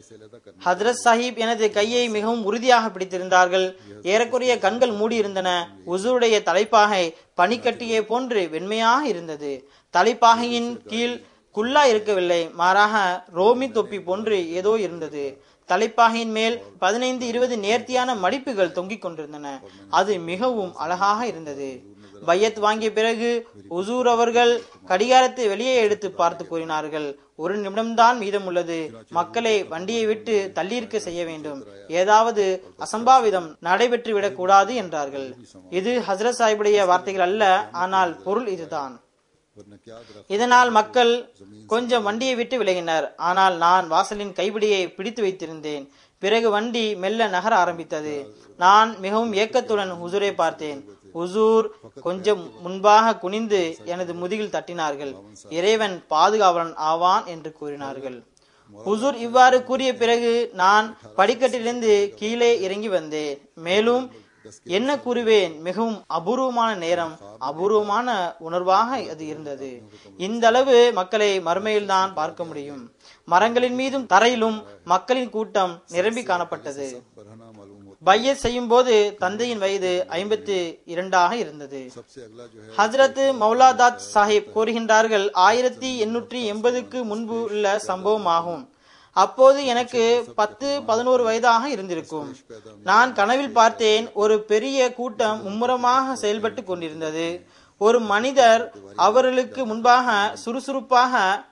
ஹதரத் சாஹிப் எனது கையை மிகவும் உறுதியாக பிடித்திருந்தார்கள் ஏறக்குறைய கண்கள் மூடியிருந்தன உசூருடைய தலைப்பாகை பனிக்கட்டியை போன்று வெண்மையாக இருந்தது தலைப்பாகையின் கீழ் குல்லா இருக்கவில்லை மாறாக ரோமி தொப்பி போன்று ஏதோ இருந்தது தலைப்பாகையின் மேல் பதினைந்து இருபது நேர்த்தியான மடிப்புகள் தொங்கிக் கொண்டிருந்தன அது மிகவும் அழகாக இருந்தது பையத் வாங்கிய பிறகு உசூர் அவர்கள் கடிகாரத்தை வெளியே எடுத்து பார்த்து கூறினார்கள் ஒரு நிமிடம்தான் மீதம் உள்ளது மக்களை வண்டியை விட்டு தள்ளியிருக்க செய்ய வேண்டும் ஏதாவது அசம்பாவிதம் நடைபெற்று விடக் கூடாது என்றார்கள் இது ஹசரத் சாஹிபுடைய வார்த்தைகள் அல்ல ஆனால் பொருள் இதுதான் वरना क्या दरख्त இதனால் மக்கள் கொஞ்சம் வண்டியை விட்டு விலகினர் ஆனால் நான் வாசலின் கைப்பிடியை பிடித்து வைத்திருந்தேன் பிறகு வண்டி மெல்ல நகர ஆரம்பித்தது நான் மிகவும் ஏக்கத்துடன் ஹுசூரை பார்த்தேன் ஹுசூர் கொஞ்சம் முன்பாக குனிந்து எனது முதுகில் தட்டினார்கள் இறைவன் பாதுகாவலன் ஆவான் என்று கூறினார்கள் ஹுசூர் இவ்வாறு கூறிய பிறகு நான் படிக்கட்டிலிருந்து கீழே இறங்கி வந்தேன் மேலும் என்ன கூறுவேன் மிகவும் அபூர்வமான நேரம் அபூர்வமான உணர்வாக அது இருந்தது இந்த அளவு மக்களை மறுமையில்தான் பார்க்க முடியும் மரங்களின் மீதும் தரையிலும் மக்களின் கூட்டம் நிரம்பி காணப்பட்டது बरहना मालूम होता பையத் செய்யும் போது தந்தையின் வயது ஐம்பத்தி இரண்டாக இருந்தது सबसे अगला जो है ஹஜரத் மௌலாதாத் சாஹிப் கூறுகின்றார்கள் ஆயிரத்தி எண்ணூற்றி எண்பதுக்கு முன்பு உள்ள சம்பவம் ஆகும் அப்போது எனக்கு பத்து பதினோரு வயதாக இருந்திருக்கும் நான் கனவில் பார்த்தேன் ஒரு பெரிய கூட்டம் மும்முரமாக செயல்பட்டு கொண்டிருந்தது ஒரு மனிதர் அவர்களுக்கு முன்பாக சுறுசுறுப்பாக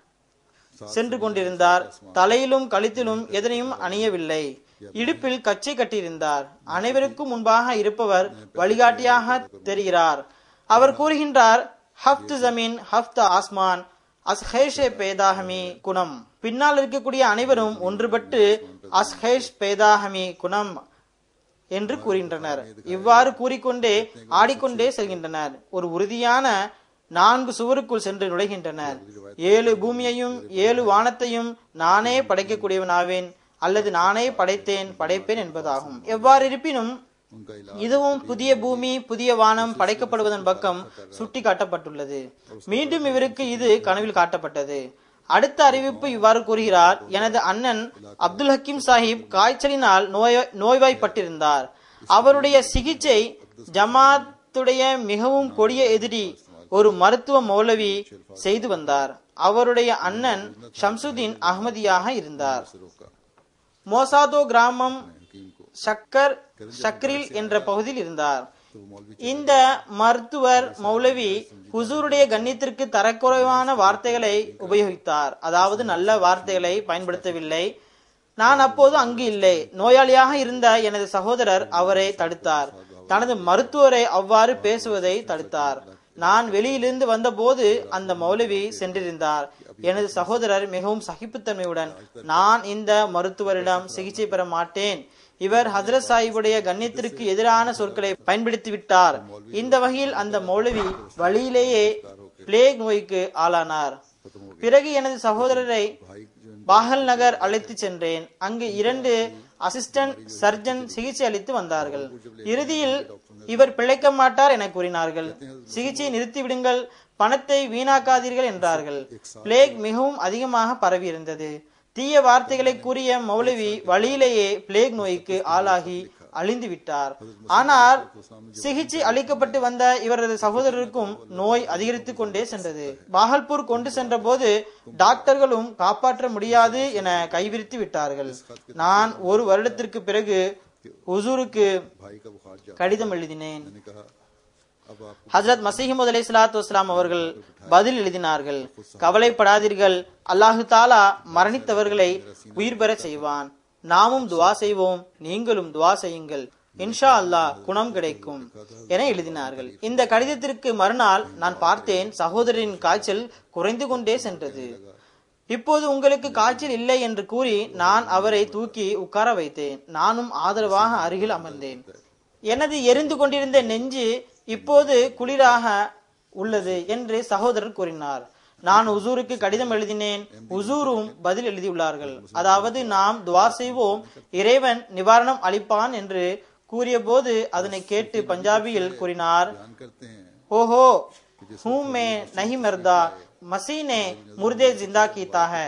சென்று கொண்டிருந்தார் தலையிலும் கழுத்திலும் எதனையும் அணியவில்லை இடுப்பில் கச்சை கட்டியிருந்தார் அனைவருக்கும் முன்பாக இருப்பவர் வழிகாட்டியாக தெரிகிறார் அவர் கூறுகின்றார் ஹப்த் ஜமீன் ஹப்த் ஆஸ்மான் அஸ்ஹேஷே பேதாஹமி குணம் பின்னால் இருக்கக்கூடிய அனைவரும் ஒன்றுபட்டு அஸ்ஹேஷ் பேதாஹமி குணம் என்று கூறுகின்றனர் இவ்வாறு கூறிக்கொண்டே ஆடிக்கொண்டே செல்கின்றனர் ஒரு உறுதியான நான்கு சுவருக்குள் சென்று நுழைகின்றனர் ஏழு பூமியையும் ஏழு வானத்தையும் நானே படைக்கக்கூடியவனாவேன் அல்லது நானே படைத்தேன் படைப்பேன் என்பதாகும் எவ்வாறு இருப்பினும் उनका इलाज இதுவும் புதிய பூமி புதிய வானம் படைக்கப்படுவதன் பக்கம் சுட்டி காட்டப்பட்டுள்ளது மீண்டும் இவருக்கு இது கனவில் காட்டப்பட்டது அடுத்த அறிவிப்பு இவ்வாறு கூறுகிறார் எனது அண்ணன் அப்துல் ஹக்கீம் சாஹிப் காய்ச்சலினால் நோய் நோய்வாய்ப்பட்டிருந்தார் அவருடைய சிகிச்சை ஜமாத்துடைய மிகவும் கொடிய எதிரி ஒரு மருத்துவ மௌலவி செய்து வந்தார் அவருடைய அண்ணன் ஷம்சுதீன் அகமதியாக இருந்தார் से रोका மோசாதோ கிராமம் हकीम को ஷக்கர் ஷக்ரில் என்ற பகுதியில் இருந்தார் तो वो मौलवी இந்த மருத்துவர் மௌலவி ஹுசூருடைய கண்ணியத்திற்கு தரக்குறைவான வார்த்தைகளை உபயோகித்தார் அதாவது நல்ல வார்த்தைகளை பயன்படுத்தவில்லை நான் அப்போது அங்கு இல்லை நோயாளியாக இருந்த எனது சகோதரர் அவரை தடுத்தார் தனது மருத்துவரை அவ்வாறு பேசுவதை தடுத்தார் நான் வெளியிலிருந்து வந்தபோது அந்த மௌலவி சென்றிருந்தார் எனது சகோதரர் மிகவும் சகிப்புத்தன்மையுடன் நான் இந்த மருத்துவரிடம் சிகிச்சை பெற மாட்டேன் இவர் ஹஜரத் சாஹிபுடைய கண்ணியத்திற்கு எதிரான சொற்களை பயன்படுத்தி விட்டார் இந்த வகையில் அந்த மௌலவி வழியிலேயே பிளேக் நோய்க்கு ஆளானார் பிறகு எனது சகோதரரை भाई जो பாகல் நகர் அழைத்து சென்றேன் அங்கு இரண்டு அசிஸ்டன்ட் சர்ஜன் சிகிச்சை அளித்து வந்தார்கள் இறுதியில் இவர் பிழைக்க மாட்டார் என கூறினார்கள் சிகிச்சையை நிறுத்திவிடுங்கள் பணத்தை வீணாக்காதீர்கள் என்றார்கள் பிளேக் மிகவும் அதிகமாக பரவியிருந்தது தீய வார்த்தைகளை கூறிய மௌலவி வழியிலேயே பிளேக் நோய்க்கு ஆளாகி அழிந்து விட்டார் ஆனால் சிகிச்சை அளிக்கப்பட்டு வந்த இவரது சகோதரருக்கும் நோய் அதிகரித்துக் கொண்டே சென்றது பாகல்பூர் கொண்டு சென்ற போது டாக்டர்களும் காப்பாற்ற முடியாது என கைவிரித்து விட்டார்கள் நான் ஒரு வருடத்திற்கு பிறகு ஹுசூருக்கு भाई का बुखार जा கடிதம் எழுதினேன் मैंने कहा अब आप ஹஜரத் மசீஹமது அலை சலாத்து வஸ்லாம் அவர்கள் பதில் எழுதினார்கள் கவலைப்படாதீர்கள் அல்லாஹு தாலா மரணித்தவர்களை உயிர் பெறச் செய்வான் நாமும் துவா செய்வோம் நீங்களும் துவா செய்யுங்கள் இன்ஷா அல்லாஹ் குணம் கிடைக்கும் என எழுதினார்கள் இந்த கடிதத்திற்கு மறுநாள் நான் பார்த்தேன் சகோதரின் காய்ச்சல் குறைந்து கொண்டே சென்றது இப்போது உங்களுக்கு காய்ச்சல் இல்லை என்று கூறி நான் அவரை தூக்கி உட்கார வைத்தேன் நானும் ஆதரவாக அருகில் அமர்ந்தேன் எனது எரிந்து கொண்டிருந்த நெஞ்சு இப்போது குளிராக உள்ளது என்று சகோதரர் கூறினார் நான் உசூருக்கு கடிதம் எழுதினேன் உசூரும் பதில் எழுதியுள்ளார்கள் அதாவது நாம் துவா செய்வோம் இறைவன் நிவாரணம் அளிப்பான் என்று கூறிய போது அதனை கேட்டு பஞ்சாபியில் கூறினார் बयान करते हैं ஓஹோ हूं मैं नहीं मरदा मसीह ने मुर्दे जिंदा कीता है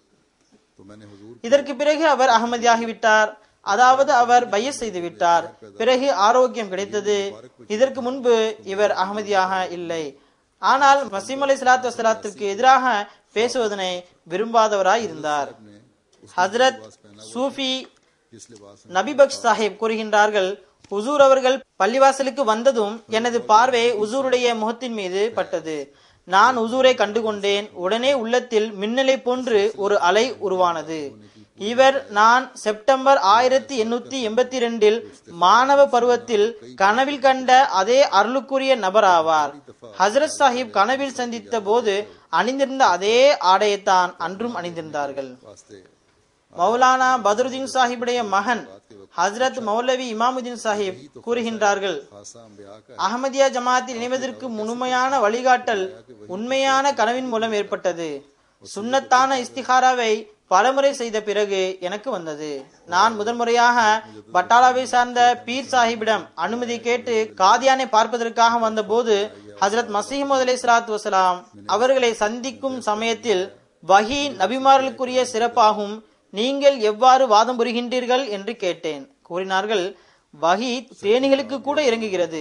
तो मैंने हुजूर இதற்கு பிறகு அவர் அகமதியாகிவிட்டார் அதாவது அவர் பைய செய்து விட்டார் பிறகு ஆரோக்கியம் கிடைத்தது இதற்கு முன்பு இவர் அகமதியாக இல்லை ஆனால் மசீம் அலை சலாத்து வசலாத்திற்கு எதிராக பேசுவதனை விரும்பாதவராய் இருந்தார் ने ஹஜரத் சூஃபி किस लिबास में நபிபக்ஷ் சாஹிப் கூறுகின்றார்கள் உசூர் அவர்கள் பள்ளிவாசலுக்கு வந்ததும் எனது பார்வை உசூருடைய முகத்தின் மீது பட்டது நான் உசூரை கண்டுகொண்டேன் உடனே உள்ளத்தில் மின்னலை போன்று ஒரு அலை உருவானது இவர் நான் செப்டம்பர் ஆயிரத்தி எண்ணூத்தி எண்பத்தி ரெண்டில் மாணவ பருவத்தில் கனவில் கண்ட அதே அருளுக்குரிய நபர் ஆவார் ஹசரத் சாஹிப் கனவில் சந்தித்த போது அணிந்திருந்த அதே ஆடையைத்தான் அன்றும் அணிந்திருந்தார்கள் वास्ते மௌலானா பத்ருதீன் சாஹிபுடைய மகன் ஹஸ்ரத் மௌலவி இமாமுதீன் சாஹிப் கூறுகின்றார்கள் खासा अम्बिया का அகமதியா ஜமாத்தில் இணைவதற்கு முழுமையான வழிகாட்டல் உண்மையான கனவின் மூலம் ஏற்பட்டது சுன்னத்தான இஸ்திகாராவை பலமுறை செய்த பிறகு எனக்கு வந்தது நான் முதன்முறையாக பட்டாலாவை சார்ந்த பீர் சாஹிபிடம் அனுமதி கேட்டு காதியானை பார்ப்பதற்காக வந்தபோது ஹஜரத் மசீமது அலை சலாத்து வசலாம் அவர்களை சந்திக்கும் சமயத்தில் வஹி நபிமார்களுக்குரிய சிறப்பாகும் நீங்கள் எவ்வாறு வாதம் புரிகின்றீர்கள் என்று கேட்டேன் கூறினார்கள் வஹி தேனிகளுக்கு கூட இறங்குகிறது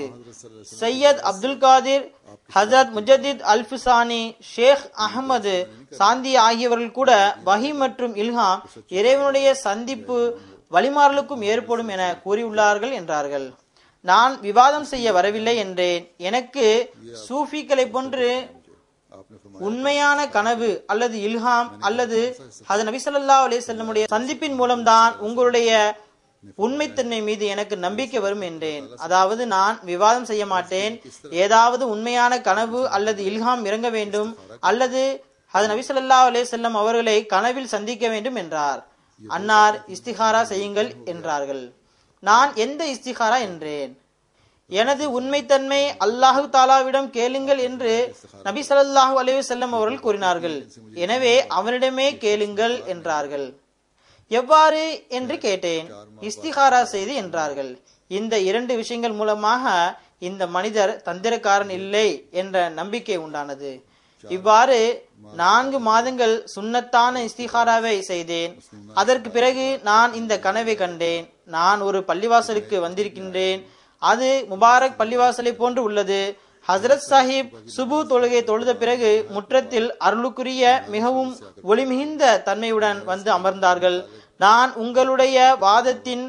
சையத் அப்துல் காதிர் ஹசரத் முஜத்தித் அல்ஃபுசானி ஷேக் அகமது சாந்தி ஆகியவர்கள் கூட வஹி மற்றும் இல்ஹாம் இறைவனுடைய சந்திப்பு வழிமாறலுக்கும் ஏற்படும் என கூறியுள்ளார்கள் என்றார்கள் நான் விவாதம் செய்ய வரவில்லை என்றேன் எனக்கு சூஃபிக்களை போன்று आपने फरमाया உண்மையான கனவு அல்லது இல்ஹாம் அல்லது அது நபி ஸல்லல்லாஹு அலைஹி வஸல்லமுடைய சந்திப்பின் மூலம்தான் உங்களுடைய உண்மைத்தன்மை மீது எனக்கு நம்பிக்கை வரும் என்றேன் அதாவது நான் விவாதம் செய்ய மாட்டேன் ஏதாவது உண்மையான கனவு அல்லது இல்ஹாம் இறங்க வேண்டும் அல்லது அது நபி ஸல்லல்லாஹு அலைஹி வஸல்லம் அவர்களை கனவில் சந்திக்க வேண்டும் என்றார் அன்னார் இஸ்திகாரா செய்யுங்கள் என்றார்கள் நான் எந்த இஸ்திகாரா என்றேன் எனது உண்மைத்தன்மை அல்லாஹு தாலாவிடம் கேளுங்கள் என்று நபி ஸல்லல்லாஹு அலைஹி வஸல்லம் அவர்கள் கூறினார்கள் எனவே அவனிடமே கேளுங்கள் என்றார்கள் எவ்வாறு என்று கேட்டேன் இஸ்திகாரா செய்து என்றார்கள் இந்த இரண்டு விஷயங்கள் மூலமாக இந்த மனிதர் தந்திரக்காரன் இல்லை என்ற நம்பிக்கை உண்டானது இவ்வாறு நான்கு மாதங்கள் சுன்னத்தான இஸ்திகாராவை செய்தேன் அதற்கு பிறகு நான் இந்த கனவை கண்டேன் நான் ஒரு பள்ளிவாசலுக்கு வந்திருக்கின்றேன் அது முபாரக் பள்ளிவாசலை போன்று உள்ளது ஹசரத் சாஹிப் சுபு தொழுகை தொழுத பிறகு முற்றத்தில் அருளுக்குரிய மிகவும் ஒளிமிகுந்த தன்மையுடன் வந்து அமர்ந்தார்கள் நான் உங்களுடைய வாதத்தின்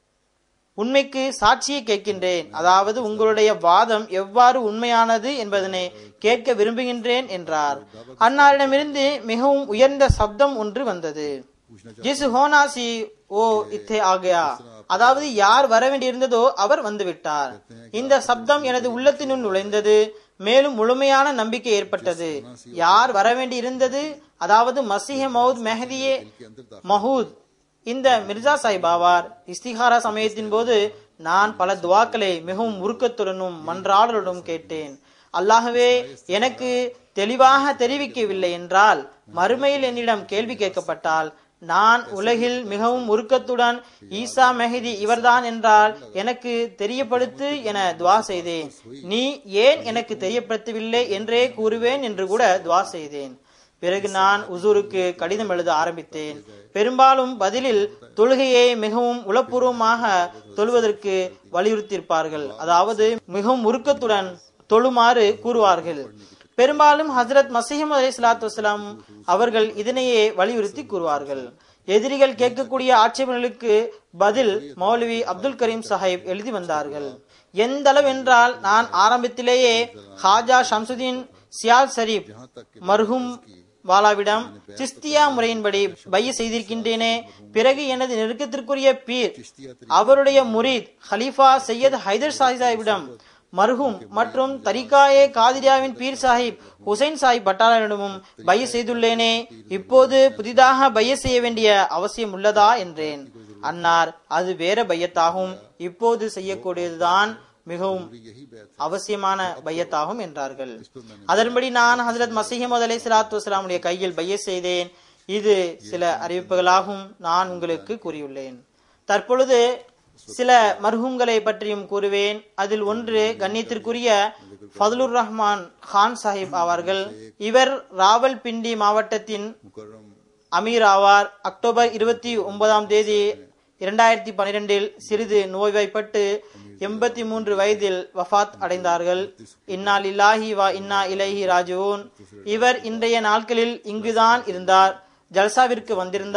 உண்மைக்கு சாட்சியை கேட்கின்றேன் அதாவது உங்களுடைய வாதம் எவ்வாறு உண்மையானது என்பதனை கேட்க விரும்புகின்றேன் என்றார் அன்னாரிடமிருந்து மிகவும் உயர்ந்த சப்தம் ஒன்று வந்தது ஜிஸ் ஹோனாசி ஓ இத்தே ஆகயா அதாவது யார் வர வேண்டியிருந்ததோ அவர் வந்துவிட்டார் இந்த சப்தம் எனது உள்ளத்தினுள் நுழைந்தது மேலும் முழுமையான நம்பிக்கை ஏற்பட்டது யார் வர வேண்டியிருந்தது அதாவது மசிஹ மவுத் மெஹதியே மஹூத் இந்த மிர்சா சாஹிப் ஆவார் இஸ்திகாரா சமயத்தின் போது நான் பல துவாக்களை மிகவும் உருக்கத்துடனும் மன்றாடலுடனும் கேட்டேன் அல்லாகவே எனக்கு தெளிவாக தெரிவிக்கவில்லை என்றால் மறுமையில் என்னிடம் கேள்வி கேட்கப்பட்டால் நான் உலகில் மிகவும் உருக்கத்துடன் ஈசா மெஹதி இவர்தான் என்றால் எனக்கு தெரியப்படுத்து என துவா செய்தேன் நீ ஏன் எனக்கு தெரியப்படுத்தவில்லை என்றே கூறுவேன் என்று கூட துவா செய்தேன் பிறகு நான் உசூருக்கு கடிதம் எழுத ஆரம்பித்தேன் பெரும்பாலும் பதிலில் தொழுகையை மிகவும் உளப்பூர்வமாக தொழுவதற்கு வலியுறுத்தியிருப்பார்கள் அதாவது மிகவும் உருக்கத்துடன் தொழுமாறு கூறுவார்கள் பெரும்பாலும் ஹசரத் மசீம் அலி சலாத்து வசலாம் அவர்கள் இதனையே வலியுறுத்தி கூறுவார்கள் எதிரிகள் கேட்கக்கூடிய ஆட்சேபனைகளுக்கு பதில் மௌலவி அப்துல் கரீம் சாஹிப் எழுதி வந்தார்கள் எந்த அளவு என்றால் நான் ஆரம்பத்திலேயே ஹாஜா ஷம்சுதீன் சியால் ஷரீப் மர்ஹூம் வாலாவிடம் சிஸ்தியா முறையின்படி பைய செய்திருக்கின்றேனே பிறகு எனது நெருக்கத்திற்குரிய பீர் அவருடைய முரீத் ஹலீஃபா சையத் ஹைதர் சாஹிபிடம் மர்ஹூம் மற்றும் தரிகாயே காதிரியாவின் பீர் சாஹிப் ஹுசைன் சாஹிப் பட்டாளரிடமும் பைய செய்துள்ளேனே இப்போது புதிதாக பைய செய்ய வேண்டிய அவசியம் உள்ளதா என்றேன் அன்னார் அது வேற பையத்தாகும் இப்போது செய்யக்கூடியதுதான் மிகவும் அவசியமான பையத்தாகும் என்றார்கள் அதன்படி நான் ஹசரத் மசீஹமது அலை சலாத்து வசலாமுடைய கையில் பைய செய்தேன் இது சில அறிவிப்புகளாகும் நான் உங்களுக்கு கூறியுள்ளேன் தற்பொழுது சில மர்ஹூம்களை பற்றியும் கூறுவேன் அதில் ஒன்று கண்ணியத்திற்குரிய ஃபதுலுர் ரஹ்மான் கான் சாஹிப் ஆவார்கள் இவர் ராவல் பிண்டி மாவட்டத்தின் मुकर्रम அமீர் ஆவார் அக்டோபர் இருபத்தி ஒன்பதாம் தேதி இரண்டாயிரத்தி பனிரெண்டில் சிறிது நோய்வாய்ப்பட்டு எண்பத்தி மூன்று வயதில் வஃபாத் அடைந்தார்கள் இன்னா லில்லாஹி வா இன்னா இலைஹி ராஜுவூன் இவர் இன்றைய நாட்களில் இங்குதான் இருந்தார் ஜல்சாவிற்கு வந்திருந்தார்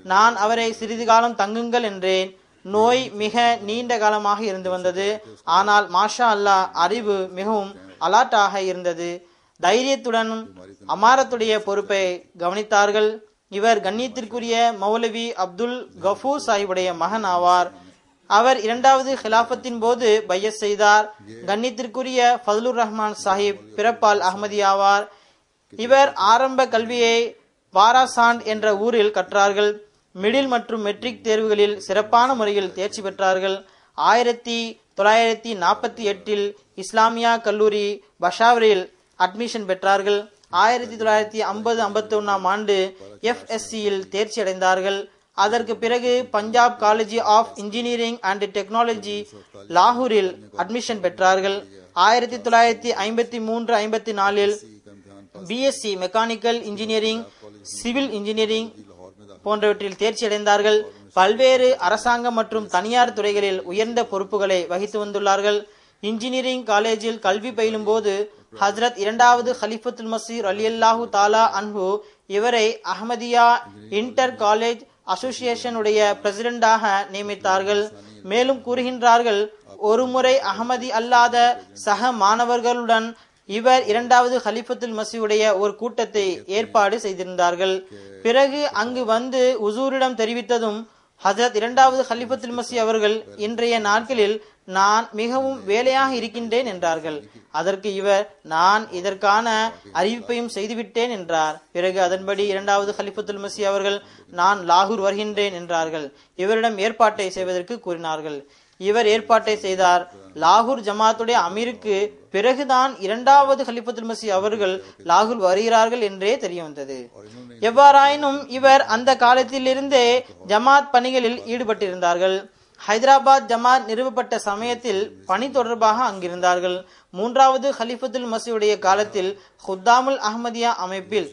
நான் அவரை சிறிது காலம் தங்குங்கள் என்றேன் நோய் மிக நீண்ட காலமாக இருந்து வந்தது ஆனால் மாஷா அல்லாஹ் அறிவு மிகவும் அலாட்டாக இருந்தது தைரியத்துடன் அமாரத்துடைய பொறுப்பை கவனித்தார்கள் இவர் கண்ணியத்திற்குரிய மௌலவி அப்துல் கஃபூர் சாஹிபுடைய மகன் ஆவார் அவர் இரண்டாவது ஹிலாபத்தின் போது பையஸ் செய்தார் கண்ணியத்திற்குரிய ஃபதுலுர் ரஹ்மான் சாஹிப் பிறப்பால் அஹ்மதி ஆவார் இவர் ஆரம்ப கல்வியை வாராசாண்ட் என்ற ஊரில் கற்றார்கள் மிடில் மற்றும் மெட்ரிக் தேர்வுகளில் சிறப்பான முறையில் தேர்ச்சி பெற்றார்கள் ஆயிரத்தி தொள்ளாயிரத்தி நாற்பத்தி எட்டில் இஸ்லாமியா கல்லூரி பஷாவரில் அட்மிஷன் பெற்றார்கள் ஆயிரத்தி தொள்ளாயிரத்தி ஐம்பது ஐம்பத்தி ஒன்னாம் ஆண்டு எஃப்எஸ்சியில் தேர்ச்சி அடைந்தார்கள் அதற்கு பிறகு Punjab college of engineering and technology லாகூரில் அட்மிஷன் பெற்றார்கள் ஆயிரத்தி தொள்ளாயிரத்தி ஐம்பத்தி மூன்று ஐம்பத்தி நாலில் BSc mechanical engineering civil engineering போன்றவற்றில் தேர்ச்சி அடைந்தார்கள் பல்வேறு அரசாங்க மற்றும் தனியார் துறைகளில் உயர்ந்த பொறுப்புகளை வகித்து வந்துள்ளார்கள் இன்ஜினியரிங் காலேஜில் கல்வி பயிலும் போது ஹஜ்ரத் இரண்டாவது ஹலிஃபத்துல் மசீர் அலியல்லாஹு தாலா அன்ஹு இவரை அஹமதியா இன்டர் காலேஜ் அசோசியேஷனுடைய பிரசிடென்டாக நியமித்தார்கள் மேலும் கூறுகின்றார்கள் ஒருமுறை அகமதி அல்லாத சக மாணவர்களுடன் இவர் இரண்டாவது ஹலிஃபத்துல் மசியுடைய ஒரு கூட்டத்தை ஏற்பாடு செய்திருந்தார்கள் பிறகு அங்கு வந்து உசூரிடம் தெரிவித்ததும் ஹசரத் இரண்டாவது ஹலிஃபத்துல் மசி அவர்கள் இன்றைய நாட்களில் நான் மிகவும் வேலையாக இருக்கின்றேன் என்றார்கள் அதற்கு இவர் நான் இதற்கான அறிவிப்பையும் செய்துவிட்டேன் என்றார் பிறகு அதன்படி இரண்டாவது ஹலிஃபத்துல் மசி அவர்கள் நான் லாகூர் வருகின்றேன் என்றார்கள் இவரிடம் ஏற்பாட்டை செய்வதற்கு கூறினார்கள் இவர் ஏற்பாட்டை செய்தார் லாகூர் ஜமாத்துடைய அமீருக்கு பிறகுதான் இரண்டாவது ஹலிஃபத்துல் மசி அவர்கள் லாகூர் வருகிறார்கள் என்றே தெரிய வந்தது எவ்வாறாயினும் இவர் அந்த காலத்திலிருந்தே ஜமாத் பணிகளில் ஈடுபட்டிருந்தார்கள் ஹைதராபாத் ஜமாத் நிறுவப்பட்ட சமயத்தில் பணி தொடர்பாக அங்கிருந்தார்கள் மூன்றாவது ஹலிஃபத்துல் மசியுடைய காலத்தில் ஹுத்தாமுல் அஹ்மதியா அமைப்பில்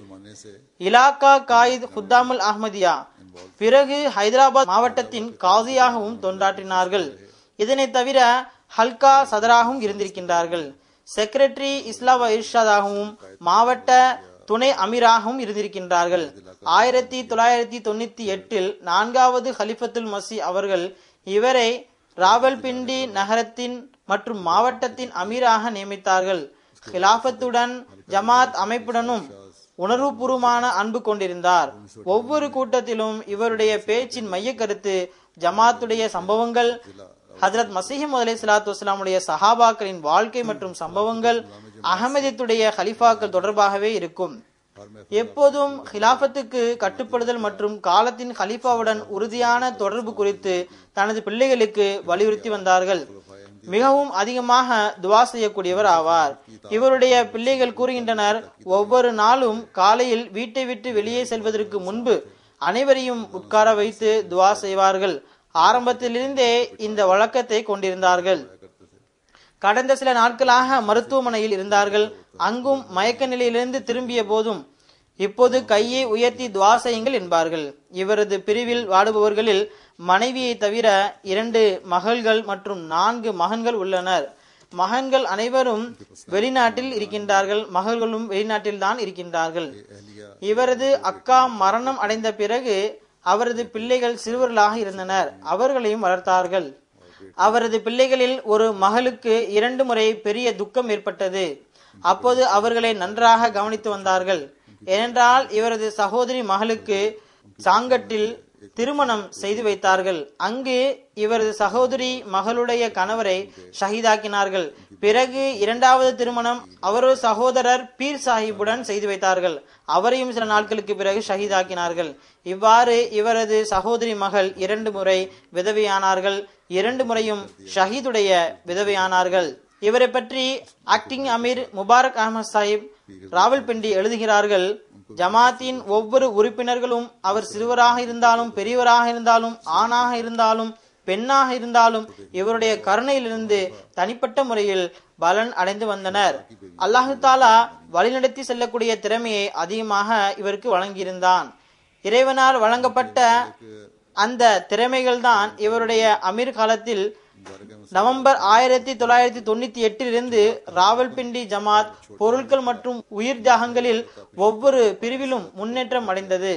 இலாக்கா காயித் ஹுத்தாமுல் அஹ்மதியா பிறகு ஹைதராபாத் மாவட்டத்தின் காசியாகவும் தொண்டாற்றினார்கள் இதனை தவிர ஹல்கா சதராகவும் இருந்திருக்கின்றார்கள் செக்ரட்டரி இஸ்லாவ இர்ஷாதாகவும் மாவட்ட துணை அமீராகவும் இருந்திருக்கின்றார்கள் ஆயிரத்தி தொள்ளாயிரத்தி தொண்ணூத்தி எட்டில் நான்காவது ஹலிஃபத்துல் மசி அவர்கள் இவரை ராவல்பிண்டி நகரத்தின் மற்றும் மாவட்டத்தின் அமீராக நியமித்தார்கள் ஹிலாபத்துடன் ஜமாத் அமைப்புடனும் உணர்வுபூர்வமான அன்பு கொண்டிருந்தார் ஒவ்வொரு கூட்டத்திலும் இவருடைய பேச்சின் மைய கருத்து ஜமாத்துடைய சம்பவங்கள் ஹஜரத் மசீஹிம் அலி சலாத்து வஸ்லாமுடைய சஹாபாக்களின் வாழ்க்கை மற்றும் சம்பவங்கள் அகமதித்துடைய ஹலிஃபாக்கள் தொடர்பாகவே இருக்கும் எப்போதும் ஹிலாபத்துக்கு கட்டுப்படுதல் மற்றும் காலத்தின் ஹலீஃபாவுடன் உறுதியான தொடர்பு குறித்து தனது பிள்ளைகளுக்கு வலியுறுத்தி வந்தார்கள் மிகவும் அதிகமாக துவா செய்யக்கூடியவர் ஆவார் இவருடைய பிள்ளைகள் கூறுகின்றனர் ஒவ்வொரு நாளும் காலையில் வீட்டை விட்டு வெளியே செல்வதற்கு முன்பு அனைவரையும் உட்கார வைத்து துவா செய்வார்கள் ஆரம்பத்திலிருந்தே இந்த வழக்கத்தை கொண்டிருந்தார்கள் கடந்த சில நாட்களாக மருத்துவமனையில் இருந்தார்கள் அங்கும் மயக்க நிலையிலிருந்து திரும்பிய போதும் இப்போது கையை உயர்த்தி துவா செய்யுங்கள் என்பார்கள் இவரது பிரிவில் வாடுபவர்களில் மனைவியை தவிர இரண்டு மகள்கள் மற்றும் நான்கு மகன்கள் உள்ளனர் மகன்கள் அனைவரும் வெளிநாட்டில் இருக்கின்றார்கள் மகள்களும் வெளிநாட்டில் தான் இருக்கின்றார்கள் இவரது அக்கா மரணம் அடைந்த பிறகு அவரது பிள்ளைகள் சிறுவர்களாக இருந்தனர் அவர்களையும் வளர்த்தார்கள் அவரது பிள்ளைகளில் ஒரு மகளுக்கு இரண்டு முறை பெரிய துக்கம் ஏற்பட்டது அப்போது அவர்களை நன்றாக கவனித்து வந்தார்கள் ஏனென்றால் இவரது சகோதரி மகளுக்கு சாங்கட்டில் திருமணம் செய்து வைத்தார்கள் அங்கு இவரது சகோதரி மகளுடைய கணவரை ஷஹீதாக்கினார்கள் பிறகு இரண்டாவது திருமணம் அவரது சகோதரர் பீர் சாஹிப்புடன் செய்து வைத்தார்கள் அவரையும் சில நாட்களுக்கு பிறகு ஷஹீதாக்கினார்கள் இவ்வாறு இவரது சகோதரி மகள் இரண்டு முறை விதவையானார்கள் இரண்டு முறையும் ஷஹீதுடைய விதவையானார்கள் இவரை பற்றி ஆக்டிங் அமீர் முபாரக் அகமது சாஹிப் ராவல்பிண்டி எழுதுகிறார்கள் ஜமாத்தின் ஒவ்வொரு உறுப்பினர்களும் அவர் சிறுவராக இருந்தாலும் பெரியவராக இருந்தாலும் ஆணாக இருந்தாலும் பெண்ணாக இருந்தாலும் இவருடைய கருணையிலிருந்து தனிப்பட்ட முறையில் பலன் அடைந்து வந்தனர் அல்லாஹு தாலா வழிநடத்தி செல்லக்கூடிய திறமையை அதிகமாக இவருக்கு வழங்கியிருந்தான் இறைவனால் வழங்கப்பட்ட அந்த திறமைகள் தான் இவருடைய அமீர் காலத்தில் நவம்பர் ஆயிரத்தி தொள்ளாயிரத்தி தொண்ணூத்தி எட்டிலிருந்து ராவல்பிண்டி ஜமாத் பொருட்கள் மற்றும் உயிர் தியாகங்களில் ஒவ்வொரு பிரிவிலும் முன்னேற்றம் அடைந்தது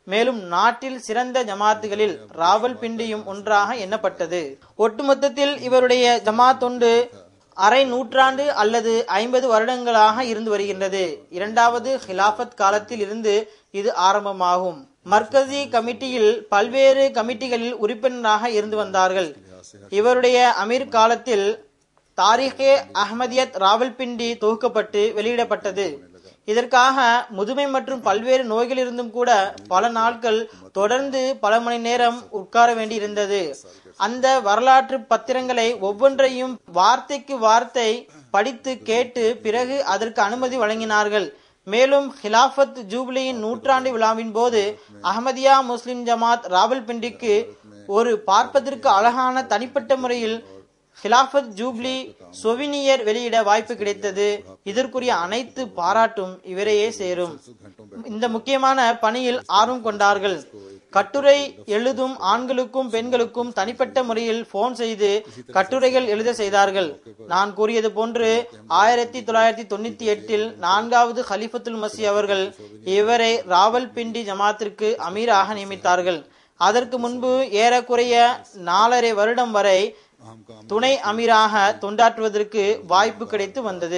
மேலும் நாட்டில் சிறந்த ஜமாத்துகளில் ராவல்பிண்டியும் ஒன்றாக எண்ணப்பட்டது ஒட்டுமொத்தத்தில் இவருடைய ஜமாத் தொண்டு அரை நூற்றாண்டு அல்லது ஐம்பது வருடங்களாக இருந்து வருகின்றது இரண்டாவது ஹிலாபத் காலத்தில் இருந்து இது ஆரம்பமாகும் மர்கசி கமிட்டியில் பல்வேறு கமிட்டிகளில் உறுப்பினராக இருந்து வந்தார்கள் இவருடைய அமீர் காலத்தில் தாரிகே அஹ்மதியத் ராவல்பிண்டி தொகுக்கப்பட்டு வெளியிடப்பட்டது இதற்காக முதுமை மற்றும் பல்வேறு நோய்கள் இருந்தும் கூட பல நாட்கள் தொடர்ந்து பல மணி நேரம் உட்கார வேண்டியிருந்தது அந்த வரலாற்று பத்திரங்களை ஒவ்வொன்றையும் வார்த்தைக்கு வார்த்தை படித்து கேட்டு பிறகு அதற்கு அனுமதி வழங்கினார்கள் மேலும் ஹிலாஃபத் ஜூபிலியின் நூற்றாண்டு விழாவின் போது அஹமதியா முஸ்லிம் ஜமாத் ராவல்பிண்டிக்கு ஒரு பார்ப்பதற்கு அழகான தனிப்பட்ட முறையில் ஹிலாஃபத் ஜூப்ளி சொவினியர் வெளியிட வாய்ப்பு கிடைத்தது இதற்குரிய அனைத்து பாராட்டும் இவரையே சேரும் இந்த முக்கியமான பணியில் ஆர்வம் கொண்டார்கள் கட்டுரை எழுதும் ஆண்களுக்கும் பெண்களுக்கும் தனிப்பட்ட முறையில் போன் செய்து கட்டுரைகள் எழுத செய்தார்கள் நான் கூறியது போன்று ஆயிரத்தி தொள்ளாயிரத்தி தொண்ணூத்தி எட்டில் நான்காவது ஹலிஃபத்துல் மசி அவர்கள் இவரை ராவல்பிண்டி ஜமாத்திற்கு அமீராக நியமித்தார்கள் அதற்கு முன்பு ஏறக்குறைய நாலரை வருடம் வரை துணை அமீராக தொண்டாற்றுவதற்கு வாய்ப்பு கிடைத்து வந்தது